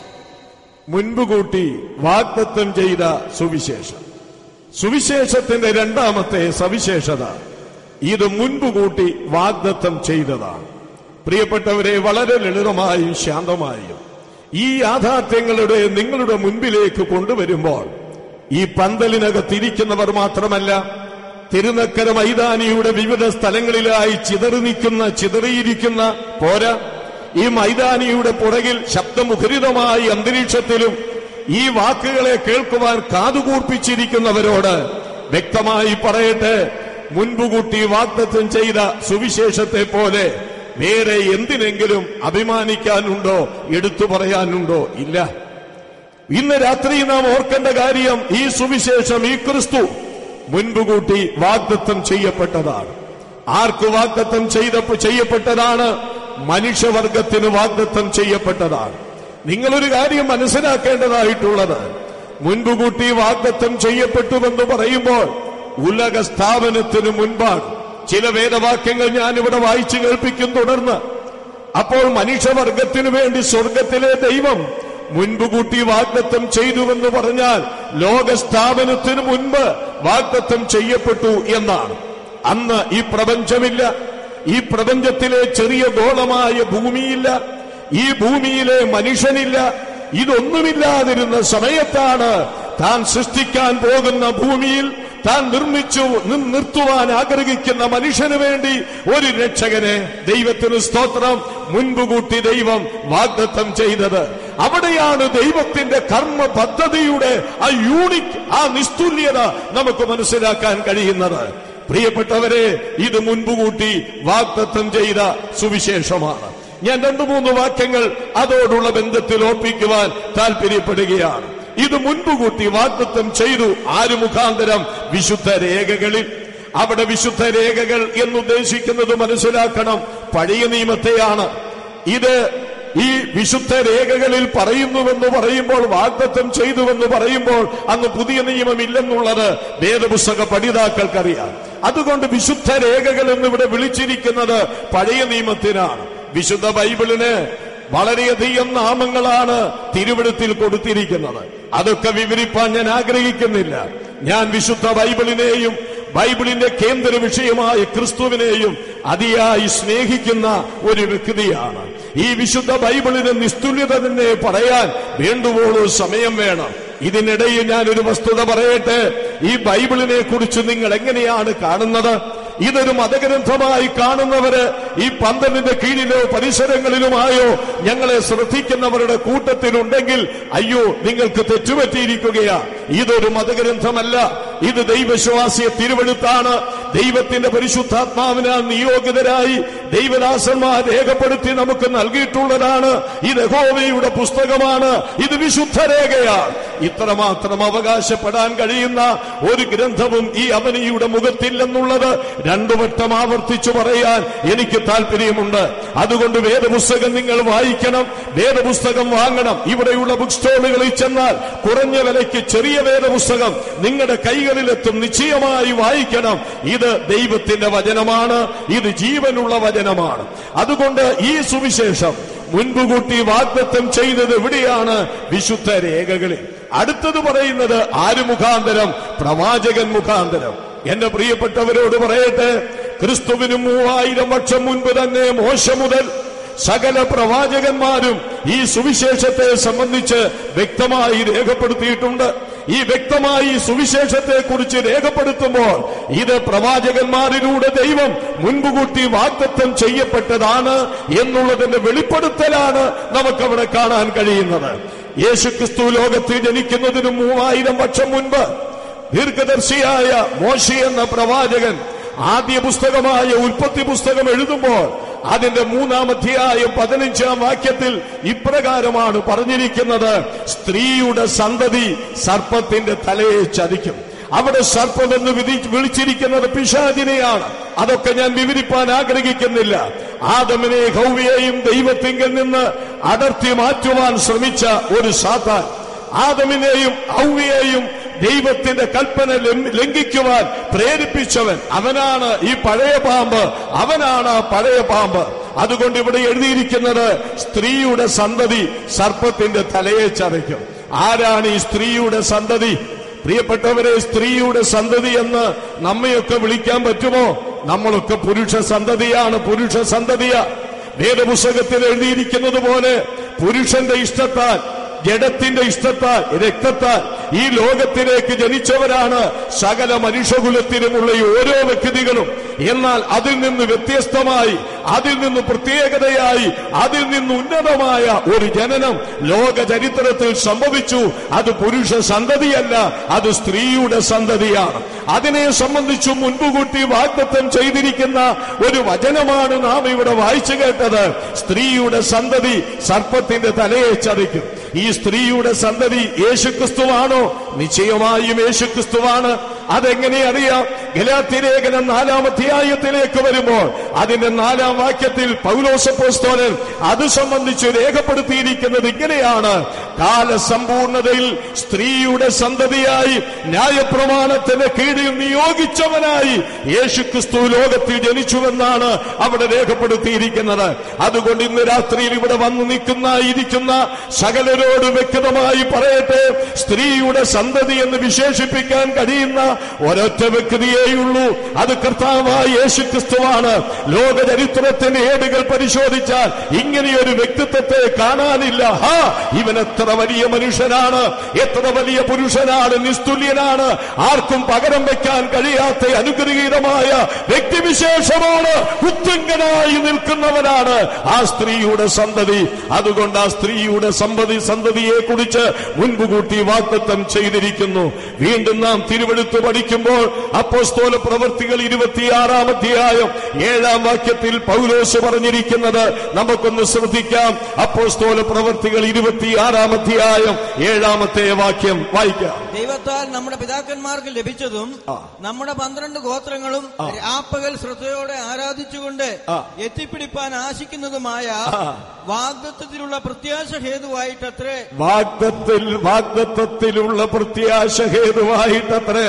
മുൻപ് കൂട്ടി വാഗ്ദത്തം ചെയ്ത സുവിശേഷം സുവിശേഷത്തിന്റെ രണ്ടാമത്തെ സവിശേഷത ഇത് മുൻപ് കൂട്ടി വാഗ്ദത്തം ചെയ്തതാണ് പ്രിയപ്പെട്ടവരെ വളരെ ലളിതമായും ശാന്തമായും ഈ യാഥാർത്ഥ്യങ്ങളുടെ നിങ്ങളുടെ മുൻപിലേക്ക് കൊണ്ടുവരുമ്പോൾ ഈ പന്തലിനകത്തിരിക്കുന്നവർ മാത്രമല്ല തിരുനക്കര മൈതാനിയുടെ വിവിധ സ്ഥലങ്ങളിലായി ചിതറി നിൽക്കുന്ന ചിതറിയിരിക്കുന്ന പോരാ ഈ മൈതാനിയുടെ പുറകിൽ ശബ്ദമുഖരിതമായ അന്തരീക്ഷത്തിലും ഈ വാക്കുകളെ കേൾക്കുവാൻ കാതുകൂർപ്പിച്ചിരിക്കുന്നവരോട് വ്യക്തമായി പറയട്ടെ മുൻപുകൂട്ടി വാഗ്ദത്തം ചെയ്ത സുവിശേഷത്തെ പോലെ വേറെ എന്തിനെങ്കിലും അഭിമാനിക്കാനുണ്ടോ എടുത്തു പറയാനുണ്ടോ ഇല്ല ഇന്ന് രാത്രി നാം ഓർക്കേണ്ട കാര്യം ഈ സുവിശേഷം ഈ ക്രിസ്തു മുൻപുകൂട്ടി വാഗ്ദത്തം ചെയ്യപ്പെട്ടതാണ് ആർക്ക് വാഗ്ദത്തം ചെയ്ത ചെയ്യപ്പെട്ടതാണ് മനുഷ്യവർഗത്തിന് വാഗ്ദത്തം ചെയ്യപ്പെട്ടതാണ് നിങ്ങളൊരു കാര്യം മനസ്സിലാക്കേണ്ടതായിട്ടുള്ളത് മുൻപുകൂട്ടി വാഗ്ദത്തം ചെയ്യപ്പെട്ടുവെന്ന് പറയുമ്പോൾ ഉലക സ്ഥാപനത്തിന് മുൻപാണ് ചില വേദവാക്യങ്ങൾ ഞാനിവിടെ വായിച്ചു കേൾപ്പിക്കും തുടർന്ന് അപ്പോൾ മനുഷ്യവർഗത്തിനു വേണ്ടി സ്വർഗത്തിലെ ദൈവം മുൻപ് കൂട്ടി വാഗ്ദത്തം ചെയ്തുവെന്ന് പറഞ്ഞാൽ ലോകസ്ഥാപനത്തിന് മുൻപ് വാഗ്ദത്തം ചെയ്യപ്പെട്ടു എന്നാണ് അന്ന് ഈ പ്രപഞ്ചമില്ല ഈ പ്രപഞ്ചത്തിലെ ചെറിയ ഗോളമായ ഭൂമിയില്ല ഈ ഭൂമിയിലെ മനുഷ്യനില്ല ഇതൊന്നുമില്ലാതിരുന്ന സമയത്താണ് താൻ സൃഷ്ടിക്കാൻ പോകുന്ന ഭൂമിയിൽ താൻ നിർമ്മിച്ചു നി- നിർത്തുവാൻ ആഗ്രഹിക്കുന്ന മനുഷ്യന് വേണ്ടി ഒരു രക്ഷകനെ ദൈവത്തിന് സ്തോത്രം മുൻപുകൂട്ടി ദൈവം വാഗ്ദത്തം ചെയ്തത് അവിടെയാണ് ദൈവത്തിന്റെ കർമ്മ പദ്ധതിയുടെ ആ യൂണിക് ആ നിസ്തുല്യത നമുക്ക് മനസ്സിലാക്കാൻ കഴിയുന്നത് പ്രിയപ്പെട്ടവരെ ഇത് മുൻപുകൂട്ടി വാഗ്ദത്തം ചെയ്ത സുവിശേഷമാണ് ഞാൻ രണ്ടു മൂന്ന് വാക്യങ്ങൾ അതോടുള്ള ബന്ധത്തിൽ ഓർപ്പിക്കുവാൻ താല്പര്യപ്പെടുകയാണ് ഇത് മുൻപുകൂട്ടി വാഗ്ദത്തം ചെയ്തു ആര് മുഖാന്തരം വിശുദ്ധ രേഖകളിൽ അവിടെ വിശുദ്ധ രേഖകൾ എന്നുദ്ദേശിക്കുന്നത് മനസ്സിലാക്കണം പഴയ നിയമത്തെയാണ് ഇത് ഈ വിശുദ്ധ രേഖകളിൽ പറയുന്നുവെന്ന് പറയുമ്പോൾ വാഗ്ദത്തം ചെയ്തുവെന്ന് പറയുമ്പോൾ അന്ന് പുതിയ നിയമമില്ലെന്നുള്ളത് വേദപുസ്തക പഠിതാക്കൾക്കറിയാം അതുകൊണ്ട് വിശുദ്ധ രേഖകൾ എന്നിവിടെ വിളിച്ചിരിക്കുന്നത് പഴയ നിയമത്തിനാണ് വിശുദ്ധ ബൈബിളിന് വളരെയധികം നാമങ്ങളാണ് തിരുവിടത്തിൽ കൊടുത്തിരിക്കുന്നത് അതൊക്കെ വിവരിപ്പാൻ ഞാൻ ആഗ്രഹിക്കുന്നില്ല ഞാൻ വിശുദ്ധ ബൈബിളിനെയും ബൈബിളിന്റെ കേന്ദ്ര വിഷയമായ ക്രിസ്തുവിനെയും അതിയായി സ്നേഹിക്കുന്ന ഒരു വ്യക്തിയാണ് ഈ വിശുദ്ധ ബൈബിളിന് നിസ്തുല്യത തന്നെ പറയാൻ വേണ്ടുവോളൂ സമയം വേണം ഇതിനിടയിൽ ഞാനൊരു വസ്തുത പറയട്ടെ ഈ ബൈബിളിനെ കുറിച്ച് നിങ്ങൾ എങ്ങനെയാണ് കാണുന്നത് ഇതൊരു മതഗ്രന്ഥമായി കാണുന്നവര് ഈ പന്തലിന്റെ കീഴിലോ പരിസരങ്ങളിലുമായോ ഞങ്ങളെ ശ്രദ്ധിക്കുന്നവരുടെ കൂട്ടത്തിലുണ്ടെങ്കിൽ അയ്യോ നിങ്ങൾക്ക് തെറ്റുപറ്റിയിരിക്കുകയാ ഇതൊരു മതഗ്രന്ഥമല്ല ഇത് ദൈവശ്വാസിയ തിരുവെടുത്താണ് ദൈവത്തിന്റെ പരിശുദ്ധാത്മാവിനാൽ നിയോഗിതരായി ദൈവദാസന്മാർ രേഖപ്പെടുത്തി നമുക്ക് നൽകിയിട്ടുള്ളതാണ് ഇത് യഹോവയുടെ പുസ്തകമാണ് ഇത് വിശുദ്ധ രേഖയാണ് ഇത്രമാത്രം അവകാശപ്പെടാൻ കഴിയുന്ന ഒരു ഗ്രന്ഥവും ഈ അവനിയുടെ മുഖത്തില്ലെന്നുള്ളത് രണ്ടു വട്ടം ആവർത്തിച്ചു പറയാൻ എനിക്ക് താല്പര്യമുണ്ട് അതുകൊണ്ട് വേദപുസ്തകം നിങ്ങൾ വായിക്കണം വേദപുസ്തകം വാങ്ങണം ഇവിടെയുള്ള ബുക്ക് സ്റ്റോളുകളിൽ ചെന്നാൽ കുറഞ്ഞ വിലയ്ക്ക് ചെറിയ വേദപുസ്തകം നിങ്ങളുടെ കൈകളിലെത്തും നിശ്ചയമായി വായിക്കണം ഇത് ദൈവത്തിന്റെ വചനമാണ് ഇത് ജീവനുള്ള വചനമാണ് അതുകൊണ്ട് ഈ സുവിശേഷം മുൻപുകൂട്ടി വാഗ്ദത്തം ചെയ്തത് എവിടെയാണ് വിശുദ്ധ രേഖകളിൽ അടുത്തത് പറയുന്നത് ആര് മുഖാന്തരം പ്രവാചകൻ മുഖാന്തരം എന്റെ പ്രിയപ്പെട്ടവരോട് പറയട്ടെ ക്രിസ്തുവിന് മൂവായിരം വർഷം മുൻപ് തന്നെ മോശ മുതൽ സകല പ്രവാചകന്മാരും ഈ സുവിശേഷത്തെ സംബന്ധിച്ച് വ്യക്തമായി രേഖപ്പെടുത്തിയിട്ടുണ്ട് ഈ വ്യക്തമായി ഈ സുവിശേഷത്തെ കുറിച്ച് രേഖപ്പെടുത്തുമ്പോൾ ഇത് പ്രവാചകന്മാരിലൂടെ ദൈവം മുൻപുകൂട്ടി വാഗ്ദത്തം ചെയ്യപ്പെട്ടതാണ് എന്നുള്ളതിന്റെ വെളിപ്പെടുത്തലാണ് നമുക്കവിടെ കാണാൻ കഴിയുന്നത് യേശുക്രിസ്തു ലോകത്തിൽ ജനിക്കുന്നതിന് മൂവായിരം വർഷം മുൻപ് ദീർഘദർശിയായ മോശി എന്ന പ്രവാചകൻ ആദ്യ പുസ്തകമായ ഉൽപ്പത്തി പുസ്തകം എഴുതുമ്പോൾ അതിന്റെ മൂന്നാം അധ്യായം പതിനഞ്ചാം വാക്യത്തിൽ ഇപ്രകാരമാണ് പറഞ്ഞിരിക്കുന്നത് സ്ത്രീയുടെ സന്തതി സർപ്പത്തിന്റെ തലയെ ചതിക്കും അവിടെ സർപ്പമെന്ന് വിധി വിളിച്ചിരിക്കുന്നത് പിശാചിനെയാണ് അതൊക്കെ ഞാൻ വിവരിപ്പാൻ ആഗ്രഹിക്കുന്നില്ല ആദമിനെ ഹൗവിയെയും ദൈവത്തിങ്കിൽ നിന്ന് അടർത്തി മാറ്റുവാൻ ശ്രമിച്ച ഒരു സാത്താൻ ആദമിനെയും ഔവിയെയും ദൈവത്തിന്റെ കൽപ്പന ലം- ലംഘിക്കുവാൻ പ്രേരിപ്പിച്ചവൻ അവനാണ് ഈ പഴയ പാമ്പ് അവനാണ് ആ പഴയ പാമ്പ് അതുകൊണ്ട് ഇവിടെ എഴുതിയിരിക്കുന്നത് സ്ത്രീയുടെ സന്തതി സർപ്പത്തിന്റെ തലയെ ചതയ്ക്കും ആരാണ് ഈ സ്ത്രീയുടെ സന്തതി പ്രിയപ്പെട്ടവരെ സ്ത്രീയുടെ സന്തതി എന്ന് നമ്മയൊക്കെ വിളിക്കാൻ പറ്റുമോ നമ്മളൊക്കെ പുരുഷ സന്തതിയാണ് പുരുഷ സന്തതിയാ വേദപുസ്തകത്തിൽ എഴുതിയിരിക്കുന്നത് പോലെ പുരുഷന്റെ ഇഷ്ടത്താൽ ജഡത്തിന്റെ ഇഷ്ടത്താൽ രക്തത്താൽ ഈ ലോകത്തിലേക്ക് ജനിച്ചവരാണ് സകല മനുഷ്യകുലത്തിനുമുള്ള ഈ ഓരോ വ്യക്തികളും എന്നാൽ അതിൽ നിന്ന് വ്യത്യസ്തമായി അതിൽ നിന്ന് പ്രത്യേകതയായി അതിൽ നിന്ന് ഉന്നതമായ ഒരു ജനനം ലോക ചരിത്രത്തിൽ സംഭവിച്ചു അത് പുരുഷ സന്തതിയല്ല അത് സ്ത്രീയുടെ സന്തതിയാണ് അതിനെ സംബന്ധിച്ച് മുൻപുകൂട്ടി വാഗ്ദത്തം ചെയ്തിരിക്കുന്ന ഒരു വചനമാണ് നാം ഇവിടെ വായിച്ചു കേട്ടത് സ്ത്രീയുടെ സന്തതി സർപ്പത്തിന്റെ തലയെ ചതിക്കും ഈ സ്ത്രീയുടെ സന്തതി യേശുക്രിസ്തുവാണോ നിശ്ചയമായും യേശുക്രിസ്തുവാണ് അതെങ്ങനെ അറിയാം ഗലാത്തിലേഖനം നാലാം അധ്യായത്തിലേക്ക് വരുമ്പോൾ അതിന്റെ നാലാം വാക്യത്തിൽ പൗലോസപ്പോസ്തോലൻ അത് സംബന്ധിച്ച് രേഖപ്പെടുത്തിയിരിക്കുന്നത് ഇങ്ങനെയാണ് കാലസമ്പൂർണതയിൽ സ്ത്രീയുടെ സന്തതിയായി ന്യായപ്രമാണത്തിന് കീഴിൽ നിയോഗിച്ചവനായി യേശുക്രിസ്തു ലോകത്തിൽ ജനിച്ചുവെന്നാണ് അവിടെ രേഖപ്പെടുത്തിയിരിക്കുന്നത് അതുകൊണ്ട് ഇന്ന് രാത്രിയിൽ ഇവിടെ വന്നു നിൽക്കുന്ന ഇരിക്കുന്ന സകലരോട് വ്യക്തമായി പറയട്ടെ സ്ത്രീയുടെ സന്തതി എന്ന് വിശേഷിപ്പിക്കാൻ കഴിയുന്ന ഒരൊറ്റ വ്യക്തിയേയുള്ളൂ അത് കർത്താവായ യേശുക്രിസ്തുവാണ് ലോക ചരിത്രത്തിന്റെ ഏടുകൾ പരിശോധിച്ചാൽ ഇങ്ങനെയൊരു വ്യക്തിത്വത്തെ കാണാനില്ല ഹാ ഇവൻ എത്ര വലിയ മനുഷ്യനാണ് എത്ര വലിയ പുരുഷനാണ് നിസ്തുല്യനാണ് ആർക്കും പകരം വെക്കാൻ കഴിയാത്ത അനുഗ്രഹീതമായ വ്യക്തിവിശേഷമാണ് ഉത്തുംഗനായി നിൽക്കുന്നവനാണ് ആ സ്ത്രീയുടെ സന്തതി അതുകൊണ്ട് ആ സ്ത്രീയുടെ സന്തതി സന്തതിയെ കുറിച്ച് മുൻപ് കൂട്ടി വാഗ്ദത്തം ചെയ്തിരിക്കുന്നു വീണ്ടും നാം തിരുവെടുത്ത് പഠിക്കുമ്പോൾ അപ്പോസ്തോല പ്രവൃത്തികൾ ഇരുപത്തിയാറാം അധ്യായം ഏഴാം വാക്യത്തിൽ പൗലോസ് പറഞ്ഞിരിക്കുന്നത് നമുക്കൊന്ന് ശ്രദ്ധിക്കാം അപ്പോസ്തോല പ്രവൃത്തികൾ ഇരുപത്തിയാറാം അധ്യായം ഏഴാമത്തെ വാക്യം വായിക്കാം ദൈവത്താൽ നമ്മുടെ പിതാക്കന്മാർക്ക് ലഭിച്ചതും ആ. നമ്മുടെ പന്ത്രണ്ട് ഗോത്രങ്ങളും രാപ്പകൽ ശ്രദ്ധയോടെ ആരാധിച്ചുകൊണ്ട് ആ. എത്തിപ്പിടിപ്പാൻ ആശിക്കുന്നതുമായ ആ. വാഗ്ദത്വത്തിലുള്ള പ്രത്യാശ ഹേതുവായിട്ടത്രേ വാഗ്ദത്തിൽ വാഗ്ദത്വത്തിലുള്ള പ്രത്യാശ ഹേതുവായിട്ടത്രേ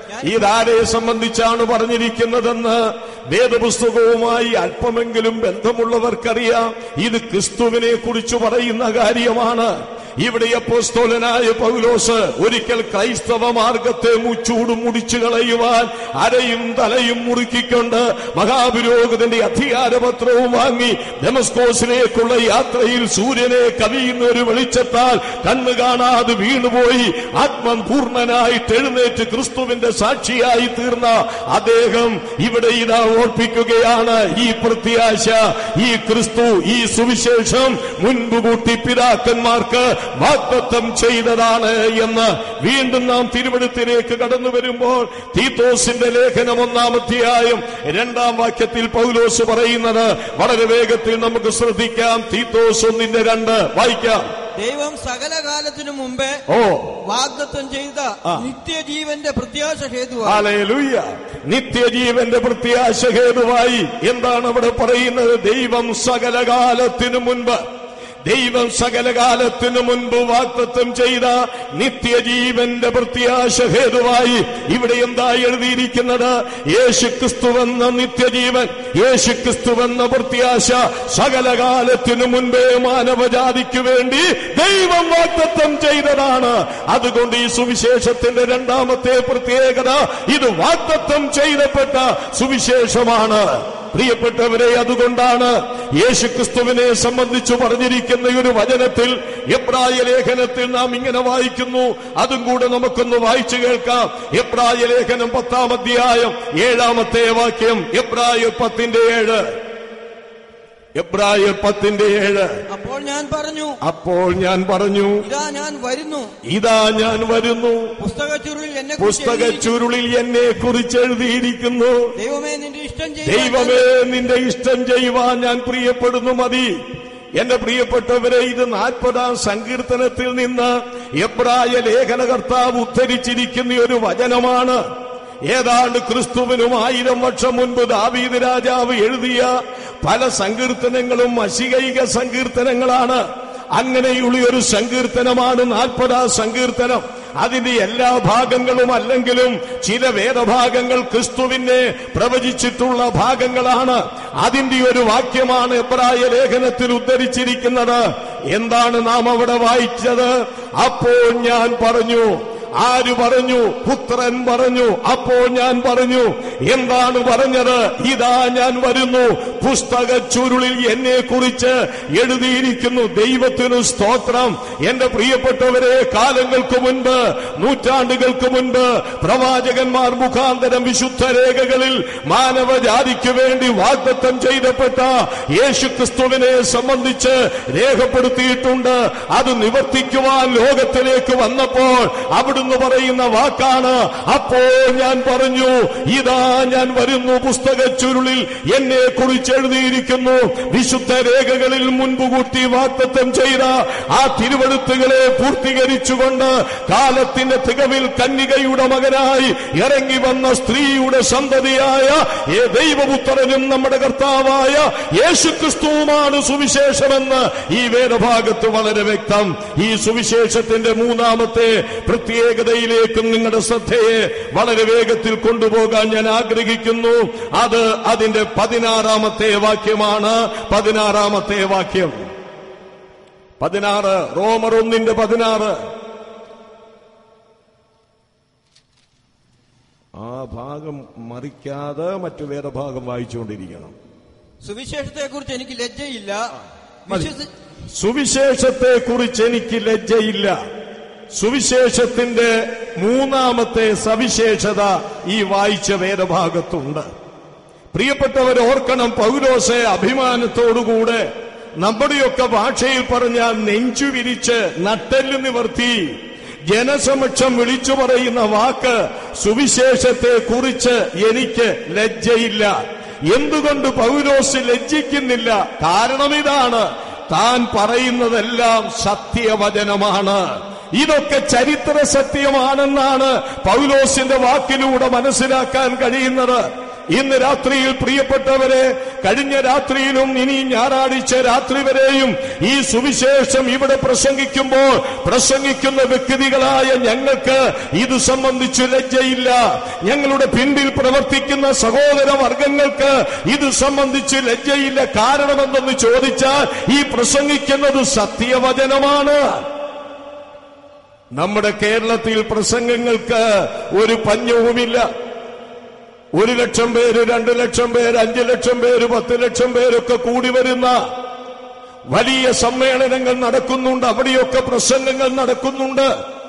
ഇതാരെ സംബന്ധിച്ചാണ് പറഞ്ഞിരിക്കുന്നതെന്ന് വേദപുസ്തകവുമായി അല്പമെങ്കിലും ബന്ധമുള്ളവർക്കറിയാം ഇത് ക്രിസ്തുവിനെ കുറിച്ച് പറയുന്ന കാര്യമാണ് ഇവിടെ അപ്പോസ്തോലനായ പൗലോസ് ഒരിക്കൽ ക്രൈസ്തവ മാർഗത്തെ മുച്ചൂടും മുടിച്ചു കളയുവാൻ അരയും തലയും മുറുക്കിക്കൊണ്ട് മഹാപുരോഗതിന്റെ അധികാരപത്രവും വാങ്ങി ഡെമസ്കോസിലേക്കുള്ള യാത്രയിൽ സൂര്യനെ കവിയുന്ന ഒരു വെളിച്ചത്താൽ കണ്ണു കാണാതെ വീണുപോയി ആത്മം പൂർണ്ണനായിട്ട് എഴുന്നേറ്റ് ക്രിസ്തുവിന്റെ സാക്ഷിയായി തീർന്ന അദ്ദേഹം ഇവിടെ ഇതാ ഓർപ്പിക്കുകയാണ് ഈ പ്രത്യാശ ഈ ക്രിസ്തു ഈ സുവിശേഷം മുൻപ് കൂട്ടി പിതാക്കന്മാർക്ക് വാഗ്ദത്തം ചെയ്തതാണ് എന്ന് വീണ്ടും നാം തിരുവഴുത്തിലേക്ക് കടന്നു വരുമ്പോൾ തീത്തോസിന്റെ ലേഖനം ഒന്നാം അധ്യായം രണ്ടാം വാക്യത്തിൽ പൗലോസ് പറയുന്നത് വളരെ വേഗത്തിൽ നമുക്ക് ശ്രദ്ധിക്കാം തീത്തോസ് ഒന്നിന്റെ രണ്ട് വായിക്കാം ദൈവം സകല കാലത്തിനു മുമ്പേ ഓ വാഗ്ദത്തം ചെയ്ത ആ. നിത്യജീവന്റെ പ്രത്യാശ ഹേതുവായി ഹാലൂയ നിത്യജീവന്റെ പ്രത്യാശ ഹേതുവായി എന്താണ് അവിടെ പറയുന്നത് ദൈവം സകലകാലത്തിനു മുൻപ് ദൈവം സകലകാലത്തിനു മുൻപ് വാക്തത്വം ചെയ്ത നിത്യജീവന്റെ പ്രത്യാശ ഹേതുവായി ഇവിടെ എന്താ എഴുതിയിരിക്കുന്നത് യേശു ക്രിസ്തുവെന്ന നിത്യജീവൻ യേശു ക്രിസ്തുവെന്ന പ്രത്യാശ സകലകാലത്തിനു മുൻപേ മാനവജാതിക്ക് വേണ്ടി ദൈവം വാക്തത്വം ചെയ്തതാണ് അതുകൊണ്ട് ഈ സുവിശേഷത്തിന്റെ രണ്ടാമത്തെ പ്രത്യേകത ഇത് വാക്തത്വം ചെയ്തപ്പെട്ട സുവിശേഷമാണ് പ്രിയപ്പെട്ടവരെ അതുകൊണ്ടാണ് യേശുക്രിസ്തുവിനെ സംബന്ധിച്ചു പറഞ്ഞിരിക്കുന്ന ഈ ഒരു വചനത്തിൽ എബ്രായ ലേഖനത്തിൽ നാം ഇങ്ങനെ വായിക്കുന്നു അതും കൂടെ നമുക്കൊന്ന് വായിച്ചു കേൾക്കാം എബ്രായ ലേഖനം പത്താം അധ്യായം ഏഴാമത്തെ വാക്യം എബ്രായ പത്തിന്റെ ഏഴ് എബ്രായ പത്തിന്റെ ഏഴ് അപ്പോൾ ഞാൻ പറഞ്ഞു അപ്പോൾ ഞാൻ പറഞ്ഞു ഇതാ ഞാൻ വരുന്നു ഇതാ ഞാൻ വരുന്നു പുസ്തക ചുരുളിൽ എന്നെ പുസ്തക ചുരുളിൽ എന്നെ കുറിച്ച് എഴുതിയിരിക്കുന്നു ദൈവമേ നിന്റെ ഇഷ്ടം ദൈവമേ നിന്റെ ഇഷ്ടം ചെയ്യുവാൻ ഞാൻ പ്രിയപ്പെടുന്നു മതി എന്റെ പ്രിയപ്പെട്ടവരെ ഇത് നാൽപ്പതാം സങ്കീർത്തനത്തിൽ നിന്ന് എബ്രായ ലേഖനകർത്താവ് ഉദ്ധരിച്ചിരിക്കുന്ന ഒരു വചനമാണ് ഏതാണ്ട് ക്രിസ്തുവിനും ആയിരം വർഷം മുൻപ് ദാവീദ് രാജാവ് എഴുതിയ പല സങ്കീർത്തനങ്ങളും അശികൈക സങ്കീർത്തനങ്ങളാണ് അങ്ങനെയുള്ള ഒരു സങ്കീർത്തനമാണ് നാൽപ്പതാം സങ്കീർത്തനം അതിന്റെ എല്ലാ ഭാഗങ്ങളും അല്ലെങ്കിലും ചില വേദഭാഗങ്ങൾ ക്രിസ്തുവിനെ പ്രവചിച്ചിട്ടുള്ള ഭാഗങ്ങളാണ് അതിന്റെ ഒരു വാക്യമാണ് എബ്രായ ലേഖനത്തിൽ ഉദ്ധരിച്ചിരിക്കുന്നത് എന്താണ് നാം അവിടെ വായിച്ചത് അപ്പോൾ ഞാൻ പറഞ്ഞു ആര് പറഞ്ഞു പുത്രൻ പറഞ്ഞു അപ്പോൾ ഞാൻ പറഞ്ഞു എന്താണ് പറഞ്ഞത് ഇതാ ഞാൻ വരുന്നു പുസ്തക ചുരുളിൽ എന്നെ കുറിച്ച് എഴുതിയിരിക്കുന്നു ദൈവത്തിനു സ്തോത്രം എന്റെ പ്രിയപ്പെട്ടവരെ കാലങ്ങൾക്ക് മുൻപ് നൂറ്റാണ്ടുകൾക്ക് മുൻപ് പ്രവാചകന്മാർ മുഖാന്തരം വിശുദ്ധ രേഖകളിൽ മാനവജാതിക്ക് വേണ്ടി വാഗ്ദത്തം ചെയ്തപ്പെട്ട യേശുക്രിസ്തുവിനെ സംബന്ധിച്ച് രേഖപ്പെടുത്തിയിട്ടുണ്ട് അത് നിവർത്തിക്കുവാൻ ലോകത്തിലേക്ക് വന്നപ്പോൾ അവിടുന്ന് പറയുന്ന വാക്കാണ് അപ്പോൾ ഞാൻ പറഞ്ഞു ഇതാ ഞാൻ വരുന്നു പുസ്തക ചുരുളിൽ എന്നെ കുറിച്ച് എഴുതിയിരിക്കുന്നു വിശുദ്ധ രേഖകളിൽ മുൻപ് കൂട്ടി വാക്തത്വം ചെയ്ത ആ തിരുവഴുത്തുകളെ പൂർത്തീകരിച്ചുകൊണ്ട് കാലത്തിന്റെ തികവിൽ കന്യകയുടെ മകനായി ഇറങ്ങി വന്ന സ്ത്രീയുടെ സന്തതിയായ ഏ ദൈവപുത്രനും നമ്മുടെ കർത്താവായ യേശുക്രിസ്തുവുമാണ് സുവിശേഷമെന്ന് ഈ വേദഭാഗത്ത് വളരെ വ്യക്തം ഈ സുവിശേഷത്തിന്റെ മൂന്നാമത്തെ പ്രത്യേകതയിലേക്കും നിങ്ങളുടെ ശ്രദ്ധയെ വളരെ വേഗത്തിൽ കൊണ്ടുപോകാൻ ഞാൻ ആഗ്രഹിക്കുന്നു അത് അതിന്റെ പതിനാറാമത്തെ വാക്യമാണ് പതിനാറാമത്തെ വാക്യം പതിനാറ് റോമർ ഒന്നിന്റെ പതിനാറ് ആ ഭാഗം മറിക്കാതെ മറ്റു വേറെ ഭാഗം വായിച്ചുകൊണ്ടിരിക്കണം സുവിശേഷത്തെ കുറിച്ച് എനിക്ക് ലജ്ജയില്ല മതി. വിശ്വസി- സുവിശേഷത്തെ കുറിച്ച് എനിക്ക് ലജ്ജയില്ല സുവിശേഷത്തിന്റെ മൂന്നാമത്തെ സവിശേഷത ഈ വായിച്ച വേദഭാഗത്തുണ്ട് പ്രിയപ്പെട്ടവർ ഓർക്കണം പൗലോസെ അഭിമാനത്തോടുകൂടെ നമ്മുടെയൊക്കെ ഭാഷയിൽ പറഞ്ഞാൽ നെഞ്ചു വിരിച്ച് നട്ടെല്ല് നിവർത്തി ജനസമക്ഷം വിളിച്ചു പറയുന്ന വാക്ക് സുവിശേഷത്തെ കുറിച്ച് എനിക്ക് ലജ്ജയില്ല എന്തുകൊണ്ട് പൗലോസ് ലജ്ജിക്കുന്നില്ല കാരണം ഇതാണ് താൻ പറയുന്നതെല്ലാം സത്യവചനമാണ് ഇതൊക്കെ ചരിത്ര സത്യമാണെന്നാണ് പൗലോസിന്റെ വാക്കിലൂടെ മനസ്സിലാക്കാൻ കഴിയുന്നത് ഇന്ന് രാത്രിയിൽ പ്രിയപ്പെട്ടവരെ കഴിഞ്ഞ രാത്രിയിലും ഇനി ഞായറാഴ്ച രാത്രി വരെയും ഈ സുവിശേഷം ഇവിടെ പ്രസംഗിക്കുമ്പോൾ പ്രസംഗിക്കുന്ന വ്യക്തികളായ ഞങ്ങൾക്ക് ഇത് സംബന്ധിച്ച് ലജ്ജയില്ല ഞങ്ങളുടെ പിന്നിൽ പ്രവർത്തിക്കുന്ന സഹോദര വർഗങ്ങൾക്ക് ഇത് സംബന്ധിച്ച് ലജ്ജയില്ല കാരണമെന്തെന്ന് ചോദിച്ചാൽ ഈ പ്രസംഗിക്കുന്നത് സത്യവചനമാണ് നമ്മുടെ കേരളത്തിൽ പ്രസംഗങ്ങൾക്ക് ഒരു പഞ്ഞവുമില്ല ഒരു ലക്ഷം പേര് രണ്ട് ലക്ഷം പേര് അഞ്ചു ലക്ഷം പേര് പത്ത് ലക്ഷം പേരൊക്കെ കൂടി വരുന്ന വലിയ സമ്മേളനങ്ങൾ നടക്കുന്നുണ്ട് അവിടെയൊക്കെ പ്രസംഗങ്ങൾ നടക്കുന്നുണ്ട്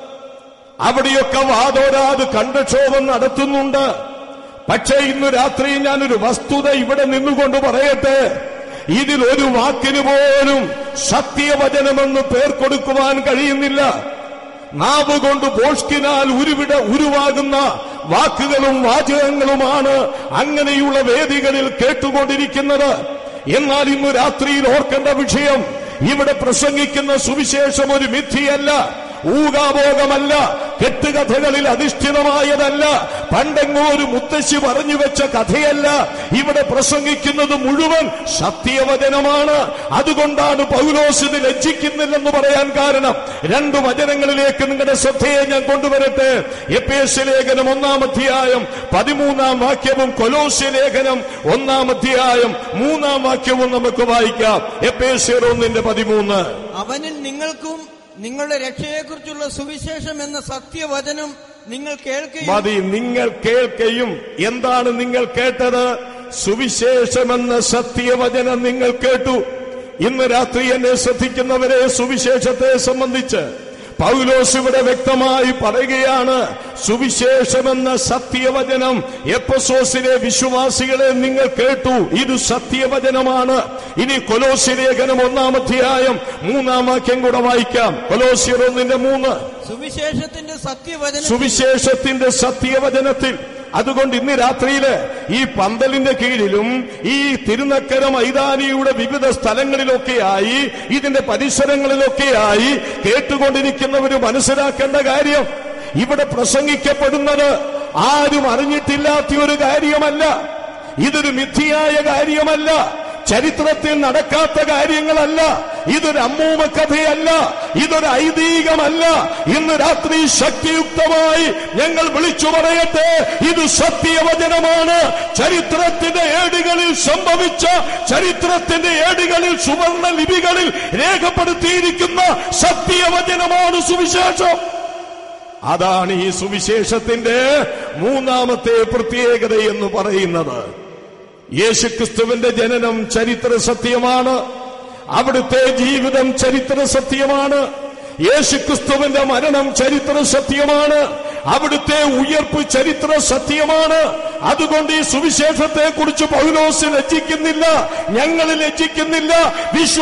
അവിടെയൊക്കെ വാദോരാത് കണ്ടക്ഷോഭം നടത്തുന്നുണ്ട് പക്ഷേ ഇന്ന് രാത്രി ഞാനൊരു വസ്തുത ഇവിടെ നിന്നുകൊണ്ട് പറയട്ടെ ഇതിൽ ഒരു വാക്കിന് പോലും സത്യവചനമെന്ന് പേർ കൊടുക്കുവാൻ കഴിയുന്നില്ല നാവ് കൊണ്ട് പോഷ്കിനാൽ ഉരുവിട ഉരുവാകുന്ന വാക്കുകളും വാചകങ്ങളുമാണ് അങ്ങനെയുള്ള വേദികളിൽ കേട്ടുകൊണ്ടിരിക്കുന്നത് എന്നാൽ ഇന്ന് രാത്രിയിൽ ഓർക്കേണ്ട വിഷയം ഇവിടെ പ്രസംഗിക്കുന്ന സുവിശേഷം ഒരു മിഥ്യയല്ല ഊകാഭോഗമല്ല കെട്ടുകഥകളിൽ അധിഷ്ഠിതമായതല്ല പണ്ടെങ്ങോ ഒരു മുത്തശ്ശി പറഞ്ഞു വെച്ച കഥയല്ല ഇവിടെ പ്രസംഗിക്കുന്നത് മുഴുവൻ സത്യവചനമാണ് അതുകൊണ്ടാണ് പൗലോസിന് ലജ്ജിക്കുന്നില്ലെന്ന് പറയാൻ കാരണം രണ്ടു വചനങ്ങളിലേക്ക് നിങ്ങളുടെ ശ്രദ്ധയെ ഞാൻ കൊണ്ടുവരട്ടെ എപ്പേസ് ലേഖനം ഒന്നാം അധ്യായം പതിമൂന്നാം വാക്യവും കൊലോസ്യ ലേഖനം ഒന്നാം അധ്യായം മൂന്നാം വാക്യവും നമുക്ക് വായിക്കാം എപ്പേസ് ഒന്നിന്റെ പതിമൂന്ന് അവനിൽ നിങ്ങൾക്കും നിങ്ങളുടെ രക്ഷയെക്കുറിച്ചുള്ള സുവിശേഷം എന്ന സത്യവചനം നിങ്ങൾ കേൾക്കുകയും മതി നിങ്ങൾ കേൾക്കയും എന്താണ് നിങ്ങൾ കേട്ടത് സുവിശേഷമെന്ന സത്യവചനം നിങ്ങൾ കേട്ടു ഇന്ന് രാത്രി എന്നെ ശ്രദ്ധിക്കുന്നവരെ സുവിശേഷത്തെ സംബന്ധിച്ച് പൗലോസ് ഇവിടെ വ്യക്തമായി പറയുകയാണ് സുവിശേഷമെന്ന സത്യവചനം എപ്പസോസിലെ വിശ്വാസികളെ നിങ്ങൾ കേട്ടു ഇത് സത്യവചനമാണ് ഇനി കൊലോസി ലേഖനം ഒന്നാം അധ്യായം മൂന്നാം വാക്യം കൂടെ വായിക്കാം കൊലോസിയർ ഒന്നിന്റെ മൂന്ന് സുവിശേഷത്തിന്റെ സത്യവചനം സുവിശേഷത്തിന്റെ സത്യവചനത്തിൽ അതുകൊണ്ട് ഇന്ന് രാത്രിയില് ഈ പന്തലിന്റെ കീഴിലും ഈ തിരുനക്കര മൈതാനിയുടെ വിവിധ സ്ഥലങ്ങളിലൊക്കെയായി ഇതിന്റെ പരിസരങ്ങളിലൊക്കെയായി കേട്ടുകൊണ്ടിരിക്കുന്നവര് മനസ്സിലാക്കേണ്ട കാര്യം ഇവിടെ പ്രസംഗിക്കപ്പെടുന്നത് ആരും അറിഞ്ഞിട്ടില്ലാത്ത ഒരു കാര്യമല്ല ഇതൊരു മിഥ്യയായ കാര്യമല്ല ചരിത്രത്തിൽ നടക്കാത്ത കാര്യങ്ങളല്ല ഇതൊരു അമ്മൂമ്മ കഥയല്ല ഇതൊരു ഐതിഹ്യമല്ല ഇന്ന് രാത്രി ശക്തിയുക്തമായി ഞങ്ങൾ വിളിച്ചു പറയട്ടെ ഇത് സത്യവചനമാണ് ചരിത്രത്തിന്റെ ഏടുകളിൽ സംഭവിച്ച ചരിത്രത്തിന്റെ ഏടുകളിൽ സുവർണ ലിപികളിൽ രേഖപ്പെടുത്തിയിരിക്കുന്ന സത്യവചനമാണ് സുവിശേഷം അതാണ് ഈ സുവിശേഷത്തിന്റെ മൂന്നാമത്തെ പ്രത്യേകത എന്ന് പറയുന്നത് യേശുക്രിസ്തുവിന്റെ ജനനം ചരിത്ര സത്യമാണ് അവിടുത്തെ ജീവിതം ചരിത്ര സത്യമാണ് യേശുക്രിസ്തുവിന്റെ മരണം ചരിത്ര സത്യമാണ് അവിടുത്തെ ഉയർപ്പ് ചരിത്ര സത്യമാണ് അതുകൊണ്ട് ഈ സുവിശേഷത്തെ കുറിച്ച് പൗലോസ് ലജ്ജിക്കുന്നില്ല ഞങ്ങൾ ലജ്ജിക്കുന്നില്ല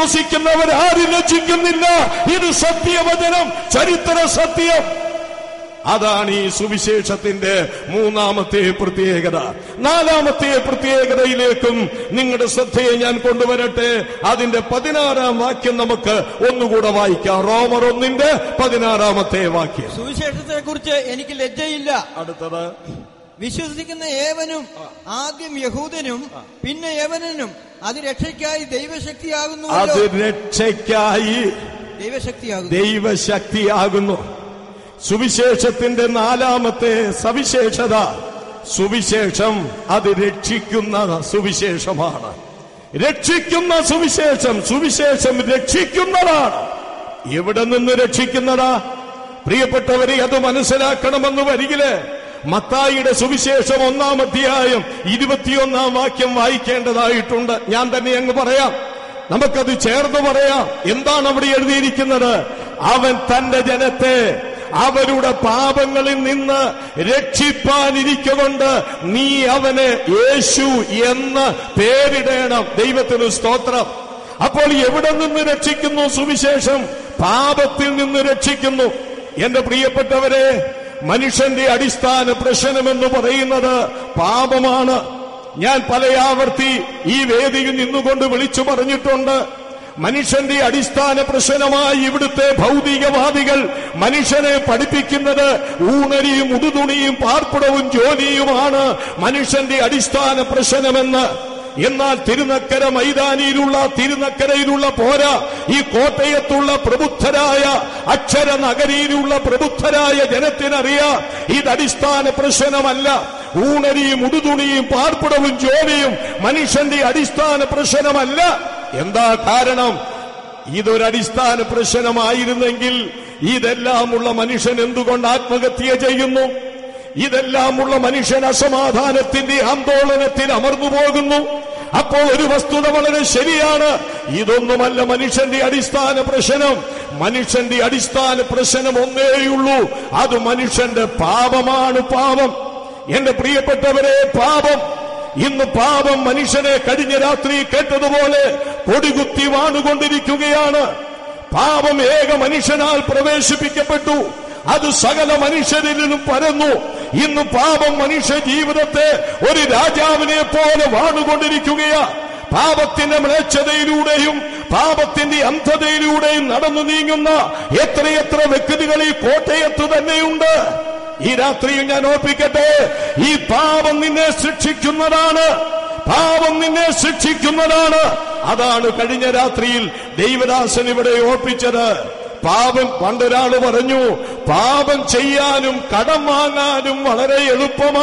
വിശ്വസിക്കുന്നവർ ആരും ലജ്ജിക്കുന്നില്ല ഇത് സത്യവചനം ചരിത്ര സത്യം അതാണ് ഈ സുവിശേഷത്തിന്റെ മൂന്നാമത്തെ പ്രത്യേകത നാലാമത്തെ പ്രത്യേകതയിലേക്കും നിങ്ങളുടെ ശ്രദ്ധയെ ഞാൻ കൊണ്ടുവരട്ടെ അതിന്റെ പതിനാറാം വാക്യം നമുക്ക് ഒന്നുകൂടെ വായിക്കാം റോമർ ഒന്നിന്റെ പതിനാറാമത്തെ വാക്യം സുവിശേഷത്തെ കുറിച്ച് എനിക്ക് ലജ്ജയില്ല അടുത്തത് വിശ്വസിക്കുന്ന ഏവനും ആദ്യം യഹൂദനും പിന്നെ യവനനും അത് രക്ഷയ്ക്കായി ദൈവശക്തിയാകുന്നു അത് രക്ഷയ്ക്കായി ദൈവശക്തിയാകുന്നു ദൈവശക്തിയാകുന്നു സുവിശേഷത്തിന്റെ നാലാമത്തെ സവിശേഷത സുവിശേഷം അത് രക്ഷിക്കുന്ന സുവിശേഷമാണ് രക്ഷിക്കുന്ന സുവിശേഷം സുവിശേഷം രക്ഷിക്കുന്നതാണ് എവിടെ നിന്ന് രക്ഷിക്കുന്നതാ പ്രിയപ്പെട്ടവരെ അത് മനസ്സിലാക്കണമെന്ന് വരികില് മത്തായിയുടെ സുവിശേഷം ഒന്നാം അധ്യായം ഇരുപത്തിയൊന്നാം വാക്യം വായിക്കേണ്ടതായിട്ടുണ്ട് ഞാൻ തന്നെ അങ്ങ് പറയാം നമുക്കത് ചേർന്ന് പറയാം എന്താണ് അവിടെ എഴുതിയിരിക്കുന്നത് അവൻ തന്റെ ജനത്തെ അവരുടെ പാപങ്ങളിൽ നിന്ന് രക്ഷിപ്പാനിരിക്കൊണ്ട് നീ അവന് യേശു എന്ന് പേരിടേണം ദൈവത്തിന് സ്തോത്രം അപ്പോൾ എവിടെ നിന്ന് രക്ഷിക്കുന്നു സുവിശേഷം പാപത്തിൽ നിന്ന് രക്ഷിക്കുന്നു എന്റെ പ്രിയപ്പെട്ടവരെ മനുഷ്യന്റെ അടിസ്ഥാന പ്രശ്നമെന്ന് പറയുന്നത് പാപമാണ് ഞാൻ പലയാവർത്തി ഈ വേദിയിൽ നിന്നുകൊണ്ട് വിളിച്ചു പറഞ്ഞിട്ടുണ്ട് മനുഷ്യന്റെ അടിസ്ഥാന പ്രശ്നമായി ഇവിടുത്തെ ഭൗതികവാദികൾ മനുഷ്യനെ പഠിപ്പിക്കുന്നത് ഊണരിയും ഉടുതുണിയും പാർപ്പിടവും ജോലിയുമാണ് മനുഷ്യന്റെ അടിസ്ഥാന പ്രശ്നമെന്ന് എന്നാൽ തിരുനക്കര മൈതാനിയിലുള്ള തിരുനക്കരയിലുള്ള പോരാ ഈ കോട്ടയത്തുള്ള പ്രബുദ്ധരായ അക്ഷര നഗരിയിലുള്ള പ്രബുദ്ധരായ ജനത്തിനറിയാം ഇത് അടിസ്ഥാന പ്രശ്നമല്ല ഊണരിയും ഉടുതുണിയും പാർപ്പിടവും ജോലിയും മനുഷ്യന്റെ അടിസ്ഥാന പ്രശ്നമല്ല എന്താ കാരണം ഇതൊരടിസ്ഥാന പ്രശ്നമായിരുന്നെങ്കിൽ ഇതെല്ലാമുള്ള മനുഷ്യൻ എന്തുകൊണ്ട് ആത്മഹത്യ ചെയ്യുന്നു ഇതെല്ലാമുള്ള മനുഷ്യൻ അസമാധാനത്തിന്റെ ആന്തോളനത്തിൽ അമർന്നു പോകുന്നു അപ്പോൾ ഒരു വസ്തുത വളരെ ശരിയാണ് ഇതൊന്നുമല്ല മനുഷ്യന്റെ അടിസ്ഥാന പ്രശ്നം മനുഷ്യന്റെ അടിസ്ഥാന പ്രശ്നം ഒന്നേയുള്ളൂ അത് മനുഷ്യന്റെ പാപമാണ് പാപം എന്റെ പ്രിയപ്പെട്ടവരെ പാപം ഇന്ന് പാപം മനുഷ്യനെ കഴിഞ്ഞ രാത്രി കേട്ടതുപോലെ കൊടികുത്തി വാണുകൊണ്ടിരിക്കുകയാണ് പാപം ഏക മനുഷ്യനാൽ പ്രവേശിപ്പിക്കപ്പെട്ടു അത് സകല മനുഷ്യരിലും പരന്നു ഇന്ന് പാപം മനുഷ്യ ജീവിതത്തെ ഒരു രാജാവിനെ പോലെ വാണുകൊണ്ടിരിക്കുകയാ പാപത്തിന്റെ മ്ലേച്ഛതയിലൂടെയും പാപത്തിന്റെ അന്ധതയിലൂടെയും നടന്നു നീങ്ങുന്ന എത്രയെത്ര വ്യക്തികൾ ഈ കോട്ടയത്ത് തന്നെയുണ്ട് ഈ രാത്രിയിൽ ഞാൻ ഓർപ്പിക്കട്ടെ ഈ പാപം നിന്നെ ശിക്ഷിക്കുന്നതാണ് പാപം നിന്നെ ശിക്ഷിക്കുന്നതാണ് അതാണ് കഴിഞ്ഞ രാത്രിയിൽ ദൈവദാസൻ ഇവിടെ ഓർപ്പിച്ചത് പാപം പണ്ടൊരാള് പറഞ്ഞു പാപം ചെയ്യാനും കടം വാങ്ങാനും വളരെ എളുപ്പമാ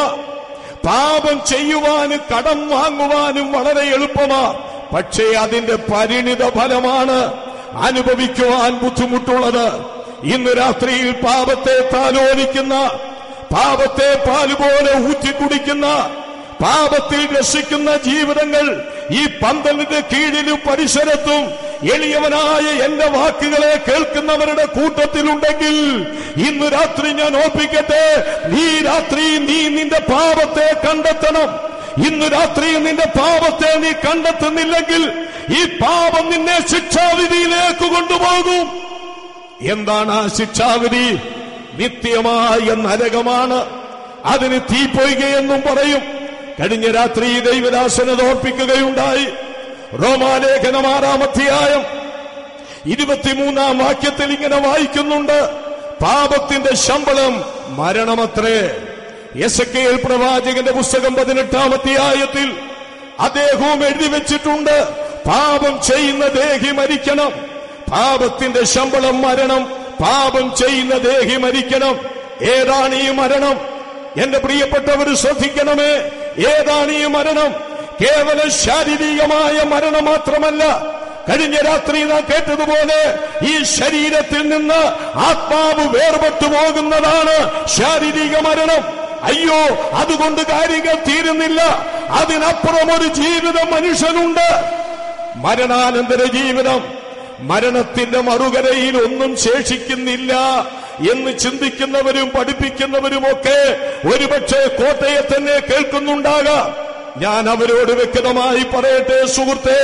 പാപം ചെയ്യുവാനും കടം വാങ്ങുവാനും വളരെ എളുപ്പമാ പക്ഷേ അതിന്റെ പരിണിത ഫലമാണ് അനുഭവിക്കുവാൻ ബുദ്ധിമുട്ടുള്ളത് ഇന്ന് രാത്രിയിൽ പാപത്തെ താലോലിക്കുന്ന പാപത്തെ പാലുപോലെ ഊറ്റിക്കുടിക്കുന്ന പാപത്തിൽ രസിക്കുന്ന ജീവിതങ്ങൾ ഈ പന്തലിന്റെ കീഴിലും പരിസരത്തും എളിയവനായ എന്റെ വാക്കുകളെ കേൾക്കുന്നവരുടെ കൂട്ടത്തിലുണ്ടെങ്കിൽ ഇന്ന് രാത്രി ഞാൻ ഓർപ്പിക്കട്ടെ നീ രാത്രി നീ നിന്റെ പാപത്തെ കണ്ടെത്തണം ഇന്ന് രാത്രി നിന്റെ പാപത്തെ നീ കണ്ടെത്തുന്നില്ലെങ്കിൽ ഈ പാപം നിന്നെ ശിക്ഷാവിധിയിലേക്ക് കൊണ്ടുപോകും എന്താണ് ആ ശിക്ഷാവിധി നിത്യമായ നരകമാണ് അതിന് തീപ്പൊയ്കയെന്നും പറയും കഴിഞ്ഞ രാത്രി ദൈവദാസനത് ഓർപ്പിക്കുകയുണ്ടായി റോമാലേഖനം ആറാം അധ്യായം ഇരുപത്തിമൂന്നാം വാക്യത്തിൽ ഇങ്ങനെ വായിക്കുന്നുണ്ട് പാപത്തിന്റെ ശമ്പളം മരണമത്രേ എസ് കെ എൽ പ്രവാചകന്റെ പുസ്തകം പതിനെട്ടാം അധ്യായത്തിൽ അദ്ദേഹവും എഴുതി വെച്ചിട്ടുണ്ട് പാപം ചെയ്യുന്ന ദേഹി മരിക്കണം പാപത്തിന്റെ ശമ്പളം മരണം പാപം ചെയ്യുന്ന ദേഹി മരിക്കണം ഏതാണ് ഈ മരണം എന്റെ പ്രിയപ്പെട്ടവർ ശ്രദ്ധിക്കണമേ ഏതാണ് ഈ മരണം കേവലം ശാരീരികമായ മരണം മാത്രമല്ല കഴിഞ്ഞ രാത്രി നാം കേട്ടതുപോലെ ഈ ശരീരത്തിൽ നിന്ന് ആത്മാവ് വേർപെട്ടു പോകുന്നതാണ് ശാരീരിക മരണം അയ്യോ അതുകൊണ്ട് കാര്യങ്ങൾ തീരുന്നില്ല അതിനപ്പുറം ഒരു ജീവിതം മനുഷ്യനുണ്ട് മരണാനന്തര ജീവിതം മരണത്തിന്റെ മറുകരയിൽ ഒന്നും ശേഷിക്കുന്നില്ല എന്ന് ചിന്തിക്കുന്നവരും പഠിപ്പിക്കുന്നവരുമൊക്കെ ഒരുപക്ഷെ കോട്ടയെ തന്നെ കേൾക്കുന്നുണ്ടാകാം ഞാൻ അവരോട് വ്യക്തമായി പറയട്ടെ സുഹൃത്തെ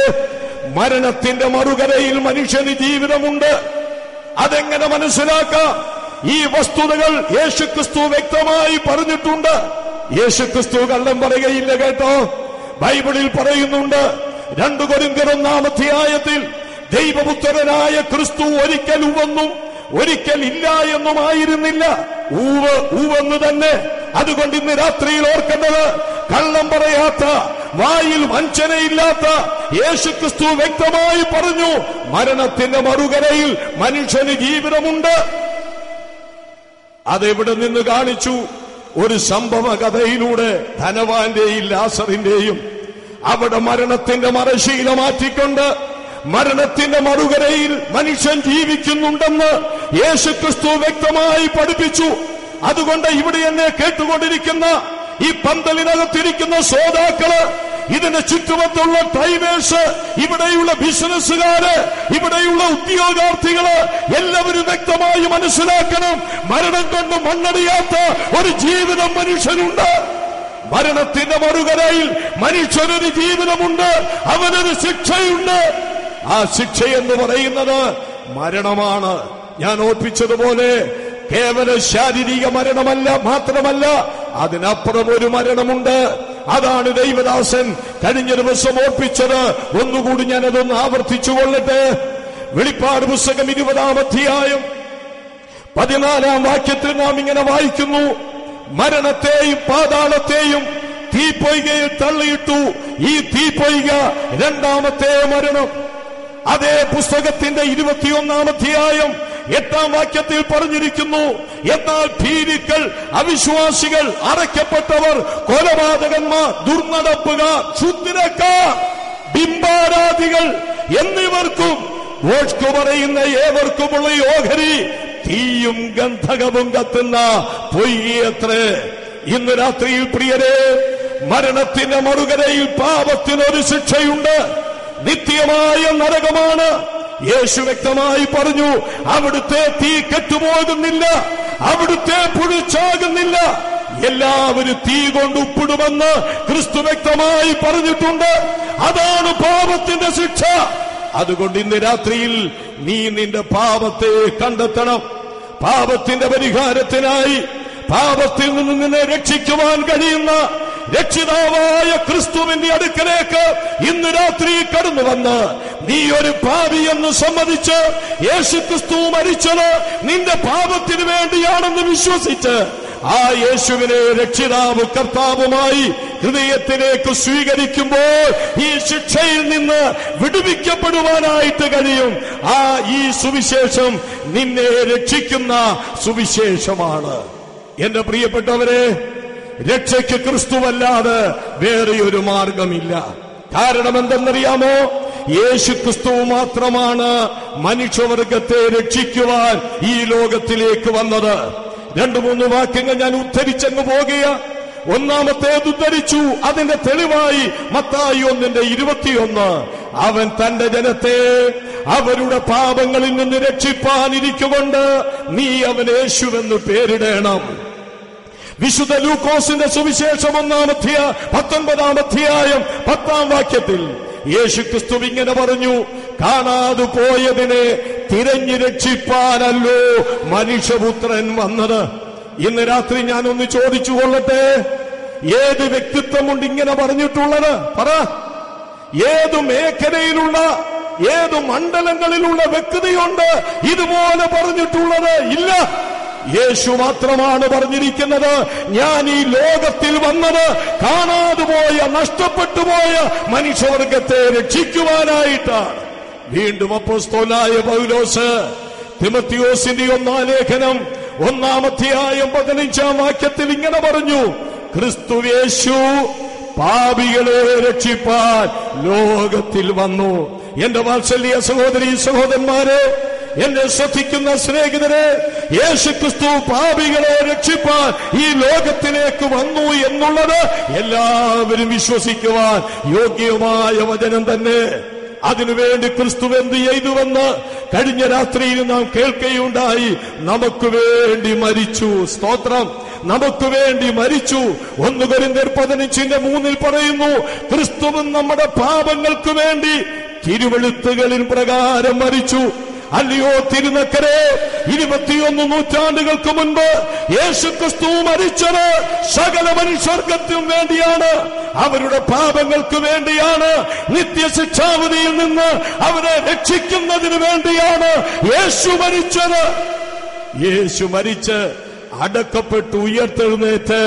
മരണത്തിന്റെ മറുകരയിൽ മനുഷ്യന് ജീവിതമുണ്ട് അതെങ്ങനെ മനസ്സിലാക്കാം ഈ വസ്തുതകൾ യേശുക്രിസ്തു വ്യക്തമായി പറഞ്ഞിട്ടുണ്ട് യേശുക്രിസ്തു കള്ളം പറയുകയില്ല കേട്ടോ ബൈബിളിൽ പറയുന്നുണ്ട് രണ്ടു കൊരിന്തിർ ഒന്നാം അധ്യായത്തിൽ ദൈവപുത്രനായ ക്രിസ്തു ഒരിക്കൽ ഉവന്നും ഒരിക്കൽ ഇല്ല എന്നുമായിരുന്നില്ല ഊവ് ഊവെന്ന് തന്നെ അതുകൊണ്ട് ഇന്ന് രാത്രിയിൽ ഓർക്കേണ്ടത് കള്ളം പറയാത്ത വായിൽ വഞ്ചനയില്ലാത്ത യേശുക്രിസ്തു വ്യക്തമായി പറഞ്ഞു മരണത്തിന്റെ മറുകരയിൽ മനുഷ്യന് ജീവിതമുണ്ട് അതെവിടെ നിന്ന് കാണിച്ചു ഒരു സംഭവ കഥയിലൂടെ ധനവാന്റെയും ലാസറിന്റെയും അവിടെ മരണത്തിന്റെ മറശീല മാറ്റിക്കൊണ്ട് മരണത്തിന്റെ മറുകരയിൽ മനുഷ്യൻ ജീവിക്കുന്നുണ്ടെന്ന് യേശുക്രിസ്തു വ്യക്തമായി പഠിപ്പിച്ചു അതുകൊണ്ട് ഇവിടെ എന്നെ കേട്ടുകൊണ്ടിരിക്കുന്ന ഈ പന്തലിനകത്തിരിക്കുന്ന ശ്രോതാക്കള് ഇതിന് ചുറ്റുമത്തുള്ള ഡ്രൈവേഴ്സ് ഇവിടെയുള്ള ബിസിനസ്സുകാര് ഇവിടെയുള്ള ഉദ്യോഗാർത്ഥികള് എല്ലാവരും വ്യക്തമായി മനസ്സിലാക്കണം മരണം കൊണ്ട് മണ്ണടിയാത്ത ഒരു ജീവിതം മനുഷ്യനുണ്ട് മരണത്തിന്റെ മറുകരയിൽ മനുഷ്യനൊരു ജീവിതമുണ്ട് അവനൊരു ശിക്ഷയുണ്ട് ആ ശിക്ഷ എന്ന് പറയുന്നത് മരണമാണ് ഞാൻ ഓർപ്പിച്ചതുപോലെ കേവല ശാരീരിക മരണമല്ല മാത്രമല്ല അതിനപ്പുറം ഒരു മരണമുണ്ട് അതാണ് ദൈവദാസൻ കഴിഞ്ഞ ദിവസം ഓർപ്പിച്ചത് ഒന്നുകൂടി ഞാനതൊന്ന് ആവർത്തിച്ചു കൊള്ളട്ടെ വെളിപ്പാട് പുസ്തകം ഇരുപതാം അധ്യായം പതിനാലാം വാക്യത്തിൽ നാം ഇങ്ങനെ വായിക്കുന്നു മരണത്തെയും പാതാളത്തെയും തീപ്പൊയ്കയിൽ തള്ളിയിട്ടു ഈ തീപ്പൊയ്ക രണ്ടാമത്തെ മരണം അതേ പുസ്തകത്തിന്റെ ഇരുപത്തിയൊന്നാം അധ്യായം എട്ടാം വാക്യത്തിൽ പറഞ്ഞിരിക്കുന്നു എന്നാൽ ഭീരുക്കൾ അവിശ്വാസികൾ അറയ്ക്കപ്പെട്ടവർ കൊലപാതകന്മാർ ദുർനടപ്പുകാർ ക്ഷുദ്രക്കാർ ബിംബാരാധികൾ എന്നിവർക്കും വോഷ്കു പറയുന്ന ഏവർക്കുമുള്ള ഈ ഓഹരി തീയും ഗന്ധകവും കത്തുന്ന പൊയ്യത്രേ ഇന്ന് രാത്രിയിൽ പ്രിയരെ മരണത്തിന്റെ മറുകരയിൽ പാപത്തിനൊരു ശിക്ഷയുണ്ട് നിത്യമായ നരകമാണ് യേശു വ്യക്തമായി പറഞ്ഞു അവിടുത്തെ തീ കെട്ടുപോകുന്നില്ല അവിടുത്തെ പുഴിച്ചാകുന്നില്ല എല്ലാവരും തീ കൊണ്ട് ഉപ്പിടുമെന്ന് ക്രിസ്തു വ്യക്തമായി പറഞ്ഞിട്ടുണ്ട് അതാണ് പാപത്തിന്റെ ശിക്ഷ അതുകൊണ്ട് ഇന്ന് രാത്രിയിൽ നീ നിന്റെ പാപത്തെ കണ്ടെത്തണം പാപത്തിന്റെ പരിഹാരത്തിനായി പാപത്തിൽ നിന്ന് നിന്നെ രക്ഷിക്കുവാൻ കഴിയുന്ന രക്ഷിതാവായ ക്രിസ്തുവിന്റെ അടുക്കലേക്ക് ഇന്ന് രാത്രി കടന്നു വന്ന് നീ ഒരു പാപി എന്ന് സമ്മതിച്ച് യേശു ക്രിസ്തു മരിച്ചത് നിന്റെ പാപത്തിന് വേണ്ടിയാണെന്ന് വിശ്വസിച്ച് ആ യേശുവിനെ രക്ഷിതാവ് കർത്താവുമായി ഹൃദയത്തിലേക്ക് സ്വീകരിക്കുമ്പോൾ ഈ ശിക്ഷയിൽ നിന്ന് വിടുവിക്കപ്പെടുവാനായിട്ട് കഴിയും ആ ഈ സുവിശേഷം നിന്നെ രക്ഷിക്കുന്ന സുവിശേഷമാണ് എന്റെ പ്രിയപ്പെട്ടവരെ രക്ഷയ്ക്ക് ക്രിസ്തുവല്ലാതെ വേറെ ഒരു മാർഗമില്ല കാരണം എന്തെന്നറിയാമോ യേശു ക്രിസ്തു മാത്രമാണ് മനുഷ്യവർഗത്തെ രക്ഷിക്കുവാൻ ഈ ലോകത്തിലേക്ക് വന്നത് രണ്ടു മൂന്ന് വാക്യങ്ങൾ ഞാൻ ഉദ്ധരിച്ചങ്ങ് പോകുക ഒന്നാമത്തേത് ഉദ്ധരിച്ചു അതിന്റെ തെളിവായി മത്തായി ഒന്നിന്റെ ഇരുപത്തിയൊന്ന് അവൻ തന്റെ ജനത്തെ അവരുടെ പാപങ്ങളിൽ നിന്ന് രക്ഷിപ്പാനിരിക്കുകൊണ്ട് നീ അവൻ യേശുവെന്ന് പേരിടണം വിശുദ്ധ ലൂക്കോസിന്റെ സുവിശേഷം ഒന്നാം അധ്യായ പത്തൊൻപതാം അധ്യായം പത്താം വാക്യത്തിൽ യേശു ക്രിസ്തു ഇങ്ങനെ പറഞ്ഞു കാണാതെ പോയതിനെ തിരഞ്ഞു രക്ഷിപ്പാനല്ലോ മനുഷ്യപുത്രൻ വന്നത് ഇന്ന് രാത്രി ഞാനൊന്ന് ചോദിച്ചു കൊള്ളട്ടെ ഏത് വ്യക്തിത്വമുണ്ട് ഇങ്ങനെ പറഞ്ഞിട്ടുള്ളത് പറ ഏതു മേഖലയിലുള്ള ഏതു മണ്ഡലങ്ങളിലുള്ള വ്യക്തിയുണ്ട് ഇതുപോലെ പറഞ്ഞിട്ടുള്ളത് ഇല്ല യേശു മാത്രമാണ് പറഞ്ഞിരിക്കുന്നത് ഞാൻ ഈ ലോകത്തിൽ വന്നത് കാണാതെ പോയ നഷ്ടപ്പെട്ടു പോയ മനുഷ്യവർഗത്തെ രക്ഷിക്കുവാനായിട്ടാണ് വീണ്ടും അപ്പോസ്തോലായ പൗലോസ് തിമത്തിയോസിന്റെ ഒന്നാം ലേഖനം ഒന്നാമധ്യായം പതിനഞ്ചാം വാക്യത്തിൽ ഇങ്ങനെ പറഞ്ഞു ക്രിസ്തുവേശു പാപികളെ രക്ഷിപ്പാൻ ലോകത്തിൽ വന്നു എന്റെ വാത്സല്യ സഹോദരി സഹോദരന്മാരെ എന്നെ ശ്രദ്ധിക്കുന്ന സ്നേഹിതരെ യേശു ക്രിസ്തു പാപികളെ രക്ഷിപ്പാൻ ഈ ലോകത്തിലേക്ക് വന്നു എന്നുള്ളത് എല്ലാവരും വിശ്വസിക്കുവാൻ യോഗ്യമായ വചനം തന്നെ അതിനുവേണ്ടി ക്രിസ്തു എന്ത് ചെയ്തുവെന്ന് കഴിഞ്ഞ രാത്രിയിൽ നാം കേൾക്കുകയുണ്ടായി നമുക്ക് വേണ്ടി മരിച്ചു സ്തോത്രം നമുക്ക് വേണ്ടി മരിച്ചു ഒന്ന് കരിന്തർ പതിനഞ്ചിന്റെ മൂന്നിൽ പറയുന്നു ക്രിസ്തുവും നമ്മുടെ പാപങ്ങൾക്ക് വേണ്ടി തിരുവെളുത്തുകളിൻ പ്രകാരം മരിച്ചു അല്ലയോ തിരുനക്കരെ ഇരുപത്തിയൊന്ന് നൂറ്റാണ്ടുകൾക്ക് മുൻപ് യേശു ക്രിസ്തു മരിച്ചത് സകല മനുഷ്യർഗത്തിനും വേണ്ടിയാണ് അവരുടെ പാപങ്ങൾക്ക് വേണ്ടിയാണ് നിത്യശിക്ഷാവധിയിൽ നിന്ന് അവരെ രക്ഷിക്കുന്നതിന് വേണ്ടിയാണ് യേശു മരിച്ചത് യേശു മരിച്ച് അടക്കപ്പെട്ട് ഉയർത്തെഴുന്നേറ്റ്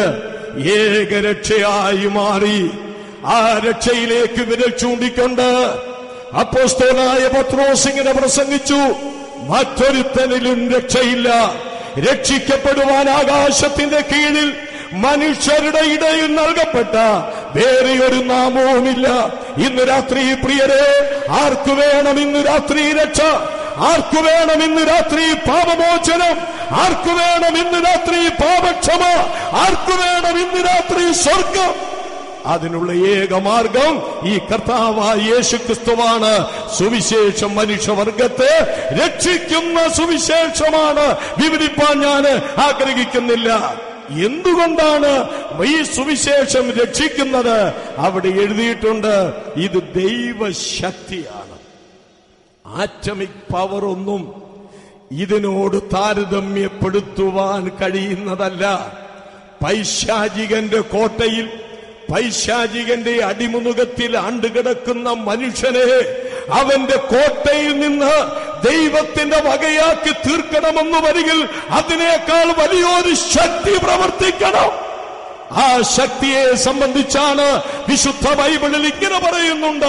ഏകരക്ഷയായി മാറി ആ രക്ഷയിലേക്ക് വിരൽ ചൂണ്ടിക്കൊണ്ട് അപ്പോസ്തോലായ പത്രോസ് ഇങ്ങനെ പ്രസംഗിച്ചു മറ്റൊരുത്തനിലും രക്ഷയില്ല രക്ഷിക്കപ്പെടുവാൻ ആകാശത്തിന്റെ കീഴിൽ മനുഷ്യരുടെ ഇടയിൽ നൽകപ്പെട്ട വേറെ ഒരു നാമവുമില്ല ഇന്ന് രാത്രി പ്രിയരെ ആർക്കു വേണം ഇന്ന് രാത്രി രക്ഷ ആർക്കു വേണം ഇന്ന് രാത്രി പാപമോചനം ആർക്കു വേണം ഇന്ന് രാത്രി പാപക്ഷമ ആർക്കു വേണം ഇന്ന് രാത്രി സ്വർഗം അതിനുള്ള ഏക മാർഗം ഈ കർത്താവായ യേശു ക്രിസ്തുവാണ് സുവിശേഷം മനുഷ്യവർഗത്തെ രക്ഷിക്കുന്ന സുവിശേഷമാണ് വിവരിപ്പാൻ ഞാൻ ആഗ്രഹിക്കുന്നില്ല എന്തുകൊണ്ടാണ് ഈ സുവിശേഷം രക്ഷിക്കുന്നത് അവിടെ എഴുതിയിട്ടുണ്ട് ഇത് ദൈവശക്തിയാണ് ആറ്റമിക് പവർ ഒന്നും ഇതിനോട് താരതമ്യപ്പെടുത്തുവാൻ കഴിയുന്നതല്ല പൈശാചികന്റെ കോട്ടയിൽ പൈശാചികന്റെ അടിമുനുകത്തിൽ ആണ്ടുകിടക്കുന്ന മനുഷ്യനെ അവന്റെ കോട്ടയിൽ നിന്ന് ദൈവത്തിന്റെ വകയാക്കി തീർക്കണമെന്ന് വരികിൽ അതിനേക്കാൾ വലിയൊരു ശക്തി പ്രവർത്തിക്കണം ആ ശക്തിയെ സംബന്ധിച്ചാണ് വിശുദ്ധ ബൈബിളിൽ ഇങ്ങനെ പറയുന്നുണ്ട്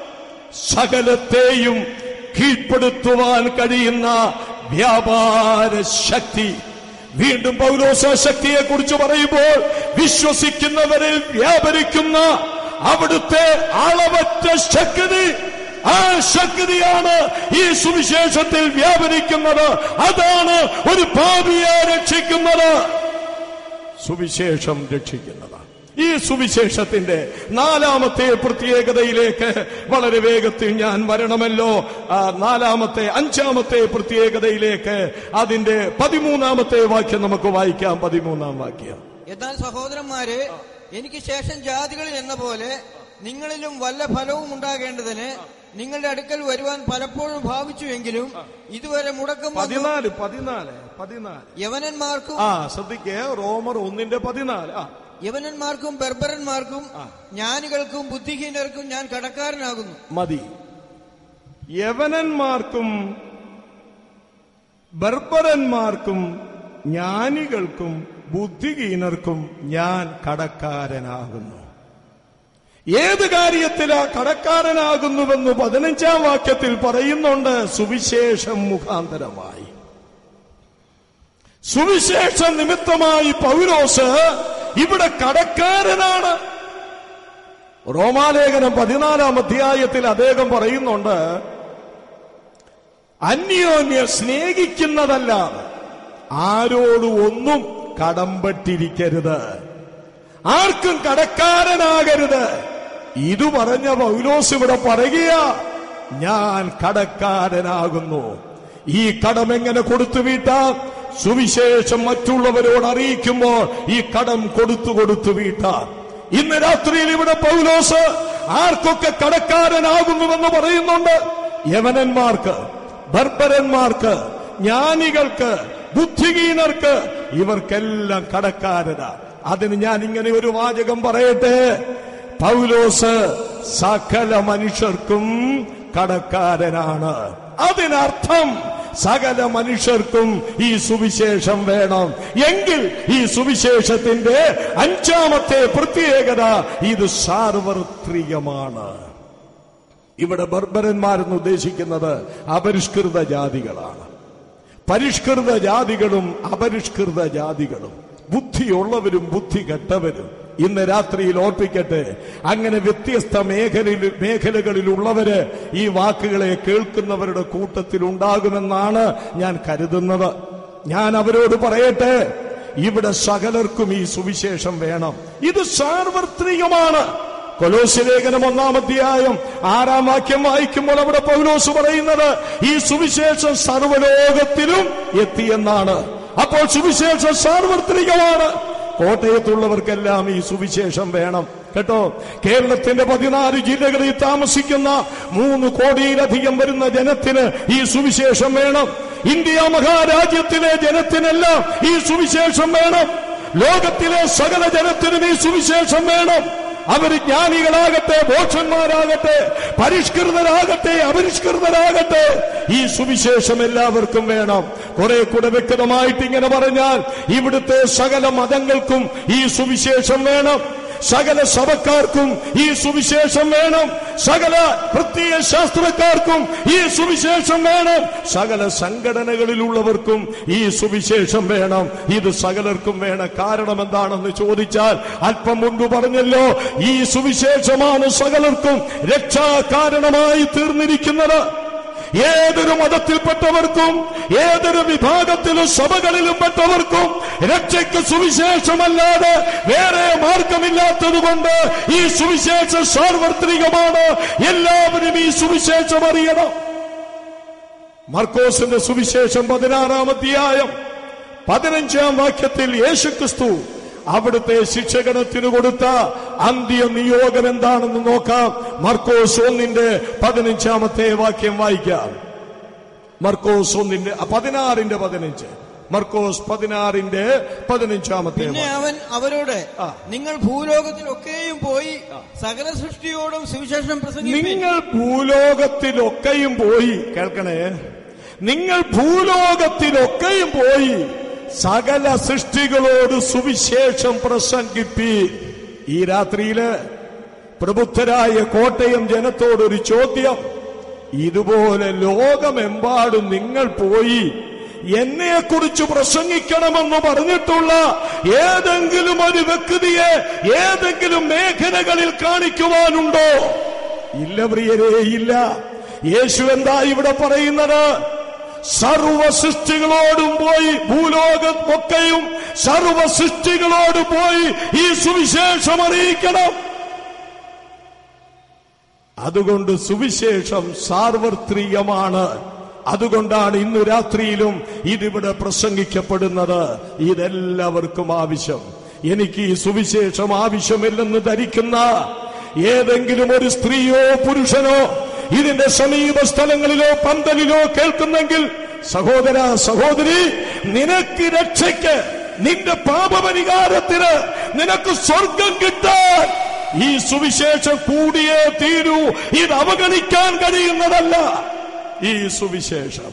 സകലത്തെയും കീഴ്പ്പെടുത്തുവാൻ കഴിയുന്ന വ്യാപാര ശക്തി വീണ്ടും പൗലോസ ശക്തിയെ കുറിച്ച് പറയുമ്പോൾ വിശ്വസിക്കുന്നവരിൽ വ്യാപരിക്കുന്ന അവിടുത്തെ അളവറ്റ ശക്തി ആ ശക്തിയാണ് ഈ സുവിശേഷത്തിൽ വ്യാപരിക്കുന്നത് അതാണ് ഒരു പാപിയെ രക്ഷിക്കുന്നത് സുവിശേഷം രക്ഷിക്കുന്നതാണ് ഈ സുവിശേഷത്തിന്റെ നാലാമത്തെ പ്രത്യേകതയിലേക്ക് വളരെ വേഗത്തിൽ ഞാൻ വരണമല്ലോ ആ നാലാമത്തെ അഞ്ചാമത്തെ പ്രത്യേകതയിലേക്ക് അതിന്റെ പതിമൂന്നാമത്തെ വാക്യം നമുക്ക് വായിക്കാം പതിമൂന്നാം വാക്യം എന്നാൽ സഹോദരന്മാരെ എനിക്ക് ശേഷം ജാതികളിൽ എന്ന പോലെ നിങ്ങളിലും വല്ല ഫലവും ഉണ്ടാകേണ്ടതിന് നിങ്ങളുടെ അടുക്കൽ വരുവാൻ പലപ്പോഴും ഭാവിച്ചുവെങ്കിലും ഇതുവരെ മുടക്കം വന്നു പതിനാല് പതിനാല് പതിനാല് യവനന്മാർക്കും ആ ശ്രദ്ധിക്കേ റോമർ ഒന്നിന്റെ പതിനാല് ആ യവനന്മാർക്കും ബർബരന്മാർക്കും ജ്ഞാനികൾക്കും ബുദ്ധിഹീനർക്കും ഞാൻ കടക്കാരനാകുന്നു മതി യവനന്മാർക്കും ബർബരന്മാർക്കും ജ്ഞാനികൾക്കും ബുദ്ധിഹീനർക്കും ഞാൻ കടക്കാരനാകുന്നു ഏത് കാര്യത്തിലാ കടക്കാരനാകുന്നുവെന്ന് പതിനഞ്ചാം വാക്യത്തിൽ പറയുന്നുണ്ട് സുവിശേഷം മുഖാന്തരമായി സുവിശേഷ നിമിത്തമായി പൗലോസ് ഇവിടെ കടക്കാരനാണ് റോമാലേഖനം പതിനാലാം അധ്യായത്തിൽ അദ്ദേഹം പറയുന്നുണ്ട് അന്യോന്യ സ്നേഹിക്കുന്നതല്ലാതെ ആരോടും ഒന്നും കടമ്പട്ടിരിക്കരുത് ആർക്കും കടക്കാരനാകരുത് ഇത് പറഞ്ഞ പൗലോസ് ഇവിടെ പറയുക ഞാൻ കടക്കാരനാകുന്നു ഈ കടം എങ്ങനെ കൊടുത്തു വീട്ടാം സുവിശേഷം മറ്റുള്ളവരോട് അറിയിക്കുമ്പോൾ ഈ കടം കൊടുത്തു കൊടുത്തു വീട്ടാം ഇന്ന് രാത്രിയിൽ ഇവിടെ പൗലോസ് ആർക്കൊക്കെ കടക്കാരനാകുന്നുവെന്ന് പറയുന്നുണ്ട് യവനന്മാർക്ക് ബർബരന്മാർക്ക് ജ്ഞാനികൾക്ക് ബുദ്ധിഹീനർക്ക് ഇവർക്കെല്ലാം കടക്കാരനാ അതിന് ഞാൻ ഇങ്ങനെ ഒരു വാചകം പറയട്ടെ പൗലോസ് സകല മനുഷ്യർക്കും കടക്കാരനാണ് അതിനർത്ഥം സകല മനുഷ്യർക്കും ഈ സുവിശേഷം വേണം എങ്കിൽ ഈ സുവിശേഷത്തിന്റെ അഞ്ചാമത്തെ പ്രത്യേകത ഇത് സാർവത്രികമാണ് ഇവിടെ ബർബരന്മാരെന്ന് ഉദ്ദേശിക്കുന്നത് അപരിഷ്കൃത ജാതികളാണ് പരിഷ്കൃത ജാതികളും അപരിഷ്കൃത ജാതികളും ബുദ്ധിയുള്ളവരും ബുദ്ധി കെട്ടവരും ഇന്ന് രാത്രിയിൽ ഓർപ്പിക്കട്ടെ അങ്ങനെ വ്യത്യസ്ത മേഖലയിൽ മേഖലകളിലുള്ളവര് ഈ വാക്കുകളെ കേൾക്കുന്നവരുടെ കൂട്ടത്തിൽ ഉണ്ടാകുമെന്നാണ് ഞാൻ കരുതുന്നത് ഞാൻ അവരോട് പറയട്ടെ ഇവിടെ സകലർക്കും ഈ സുവിശേഷം വേണം ഇത് സാർവത്രികമാണ് കൊലോസ് ലേഖനം ഒന്നാം അധ്യായം ആറാം വാക്യം വായിക്കുമ്പോൾ അവിടെ പൗലോസ് പറയുന്നത് ഈ സുവിശേഷം സർവ്വലോകത്തിലും എത്തിയെന്നാണ് അപ്പോൾ സുവിശേഷം സാർവത്രികമാണ് കോട്ടയത്തുള്ളവർക്കെല്ലാം ഈ സുവിശേഷം വേണം കേട്ടോ കേരളത്തിന്റെ പതിനാല് ജില്ലകളിൽ താമസിക്കുന്ന മൂന്ന് കോടിയിലധികം വരുന്ന ജനത്തിന് ഈ സുവിശേഷം വേണം ഇന്ത്യ മഹാരാജ്യത്തിലെ ജനത്തിനെല്ലാം ഈ സുവിശേഷം വേണം ലോകത്തിലെ സകല ജനത്തിനും ഈ സുവിശേഷം വേണം അവർ ജ്ഞാനികളാകട്ടെ ബോധന്മാരാകട്ടെ പരിഷ്കൃതരാകട്ടെ അപരിഷ്കൃതരാകട്ടെ ഈ സുവിശേഷം എല്ലാവർക്കും വേണം കുറെ കൂടെ വ്യക്തമായിട്ട് ഇങ്ങനെ പറഞ്ഞാൽ ഇവിടുത്തെ സകല മതങ്ങൾക്കും ഈ സുവിശേഷം വേണം സകല സഭക്കാർക്കും ഈ സുവിശേഷം വേണം സകല പ്രത്യയ ശാസ്ത്രക്കാർക്കും ഈ സുവിശേഷം വേണം സകല സംഘടനകളിലുള്ളവർക്കും ഈ സുവിശേഷം വേണം ഇത് സകലർക്കും വേണം കാരണം എന്താണെന്ന് ചോദിച്ചാൽ അല്പം മുൻപ് പറഞ്ഞല്ലോ ഈ സുവിശേഷമാണ് സകലർക്കും രക്ഷാ കാരണമായി തീർന്നിരിക്കുന്നത് ഏതൊരു മതത്തിൽപ്പെട്ടവർക്കും ഏതൊരു വിഭാഗത്തിലും സഭകളിലും പെട്ടവർക്കും രക്ഷയ്ക്ക് സുവിശേഷമല്ലാതെ വേറെ മാർഗമില്ലാത്തതുകൊണ്ട് ഈ സുവിശേഷം സാർവത്രികമാണ് എല്ലാവരും ഈ സുവിശേഷം അറിയണം മർക്കോസിന്റെ സുവിശേഷം പതിനാറാം അധ്യായം പതിനഞ്ചാം വാക്യത്തിൽ യേശുക്രിസ്തു അവിടുത്തെ ശിക്ഷകണത്തിന് കൊടുത്ത അന്ത്യ നിയോഗം എന്താണെന്ന് നോക്കാം മർക്കോസ് ഒന്നിന്റെ പതിനഞ്ചാമത്തെ വാക്യം വായിക്കാം മർക്കോസ് ഒന്നിന്റെ ആ, പതിനാറിന്റെ പതിനഞ്ച് മർക്കോസ് പതിനാറിന്റെ പതിനഞ്ചാമത്തെ പിന്നെ വാക്യം. അവൻ അവരോട് ആ. നിങ്ങൾ ഭൂലോകത്തിലൊക്കെയും പോയി സകല സൃഷ്ടിയോടും സുവിശേഷം പ്രസംഗിപ്പിൻ നിങ്ങൾ ഭൂലോകത്തിലൊക്കെയും പോയി കേൾക്കണേ നിങ്ങൾ ഭൂലോകത്തിലൊക്കെയും പോയി സകല സൃഷ്ടികളോട് സുവിശേഷം പ്രസംഗിപ്പി ഈ രാത്രിയില് പ്രബുദ്ധരായ കോട്ടയം ജനത്തോടൊരു ചോദ്യം ഇതുപോലെ ലോകമെമ്പാടും നിങ്ങൾ പോയി എന്നെക്കുറിച്ച് പ്രസംഗിക്കണമെന്ന് പറഞ്ഞിട്ടുള്ള ഏതെങ്കിലും ഒരു വ്യക്തിയെ ഏതെങ്കിലും മേഖലകളിൽ കാണിക്കുവാനുണ്ടോ ഇല്ല പ്രിയരേ ഇല്ല യേശു എന്താ ഇവിടെ പറയുന്നത് സർവ സൃഷ്ടികളോടും പോയി ഭൂലോകമൊക്കെയും സർവ സൃഷ്ടികളോട് പോയി ഈ സുവിശേഷം അറിയിക്കണം അതുകൊണ്ട് സുവിശേഷം സാർവത്രികമാണ് അതുകൊണ്ടാണ് ഇന്നു രാത്രിയിലും ഇതിവിടെ പ്രസംഗിക്കപ്പെടുന്നത് ഇതെല്ലാവർക്കും ആവശ്യം എനിക്ക് ഈ സുവിശേഷം ആവശ്യമില്ലെന്ന് ധരിക്കുന്ന ഏതെങ്കിലും ഒരു സ്ത്രീയോ പുരുഷനോ ഇതിന്റെ സമീപ സ്ഥലങ്ങളിലോ പന്തലിലോ കേൾക്കുന്നെങ്കിൽ സഹോദര സഹോദരി നിനക്ക് രക്ഷയ്ക്ക് നിന്റെ പാപപരിഹാരത്തിന് നിനക്ക് സ്വർഗം കിട്ടാൻ ഈ സുവിശേഷം കൂടിയേ തീരൂ ഇത് അവഗണിക്കാൻ കഴിയുന്നതല്ല ഈ സുവിശേഷം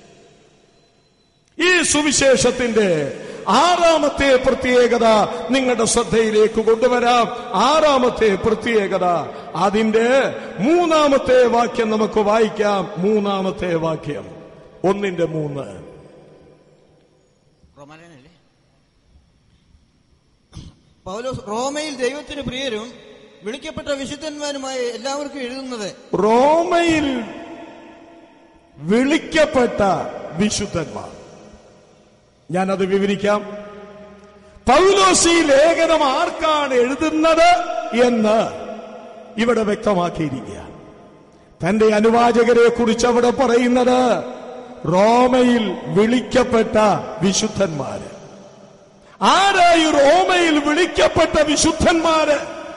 ഈ സുവിശേഷത്തിന്റെ ആറാമത്തെ പ്രത്യേകത നിങ്ങളുടെ ശ്രദ്ധയിലേക്ക് കൊണ്ടുവരാം ആറാമത്തെ പ്രത്യേകത അതിന്റെ മൂന്നാമത്തെ വാക്യം നമുക്ക് വായിക്കാം മൂന്നാമത്തെ വാക്യം ഒന്നിന്റെ മൂന്ന് റോമാലയനല്ലേ പൗലോസ് റോമയിൽ ദൈവത്തിന് പ്രിയരും വിളിക്കപ്പെട്ട വിശുദ്ധന്മാരുമായ എല്ലാവർക്കും എഴുതുന്നത് റോമയിൽ വിളിക്കപ്പെട്ട വിശുദ്ധന്മാർ ഞാനത് വിവരിക്കാം പൗലോസ് ഈ ലേഖനം ആർക്കാണ് എഴുതുന്നത് എന്ന് ഇവിടെ വ്യക്തമാക്കിയിരിക്കുക തന്റെ അനുവാചകരെ കുറിച്ച് അവിടെ പറയുന്നത് റോമയിൽ വിളിക്കപ്പെട്ട വിശുദ്ധന്മാര് ആരായി റോമയിൽ വിളിക്കപ്പെട്ട വിശുദ്ധന്മാര്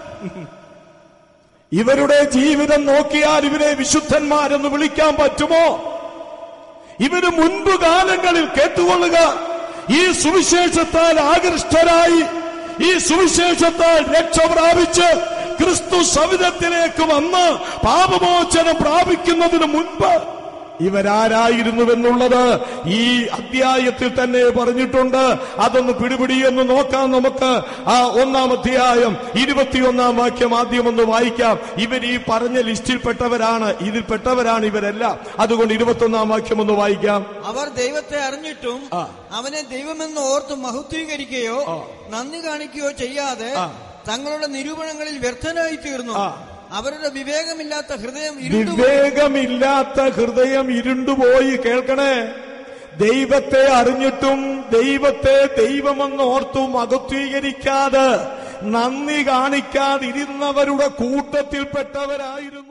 ഇവരുടെ ജീവിതം നോക്കിയാൽ ഇവരെ വിശുദ്ധന്മാരെന്ന് വിളിക്കാൻ പറ്റുമോ ഇവര് മുൻപ് കാലങ്ങളിൽ കേട്ടുകൊള്ളുക ഈ സുവിശേഷത്താൽ ആകൃഷ്ടരായി ഈ സുവിശേഷത്താൽ രക്ഷ പ്രാപിച്ച് ക്രിസ്തു സവിധത്തിലേക്ക് വന്ന് പാപമോചനം പ്രാപിക്കുന്നതിന് മുൻപ് ഇവരാരായിരുന്നുവെന്നുള്ളത് ഈ അധ്യായത്തിൽ തന്നെ പറഞ്ഞിട്ടുണ്ട് അതൊന്ന് പിടിപിടിയെന്ന് നോക്കാം നമുക്ക് ആ ഒന്നാം അധ്യായം ഇരുപത്തിയൊന്നാം വാക്യം ആദ്യം ഒന്ന് വായിക്കാം ഇവർ ഈ പറഞ്ഞ ലിസ്റ്റിൽപ്പെട്ടവരാണ് ഇതിൽപ്പെട്ടവരാണ് ഇവരെല്ലാം അതുകൊണ്ട് ഇരുപത്തൊന്നാം വാക്യം ഒന്ന് വായിക്കാം അവർ ദൈവത്തെ അറിഞ്ഞിട്ടും ആ. അവനെ ദൈവമെന്ന് ഓർത്ത് മഹത്വീകരിക്കുകയോ ആ. നന്ദി കാണിക്കുകയോ ചെയ്യാതെ ആ. തങ്ങളുടെ നിരൂപണങ്ങളിൽ വ്യർത്ഥനായി തീർന്നു ആ. അവരുടെ വിവേകമില്ലാത്ത ഹൃദയം ഇരുണ്ടുപോയി വിവേകമില്ലാത്ത ഹൃദയം ഇരുണ്ടുപോയി കേൾക്കണേ ദൈവത്തെ അറിഞ്ഞിട്ടും ദൈവത്തെ ദൈവമെന്ന് ഓർത്തും അകത്വീകരിക്കാതെ നന്ദി കാണിക്കാതിരുന്നവരുടെ കൂട്ടത്തിൽപ്പെട്ടവരായിരുന്നു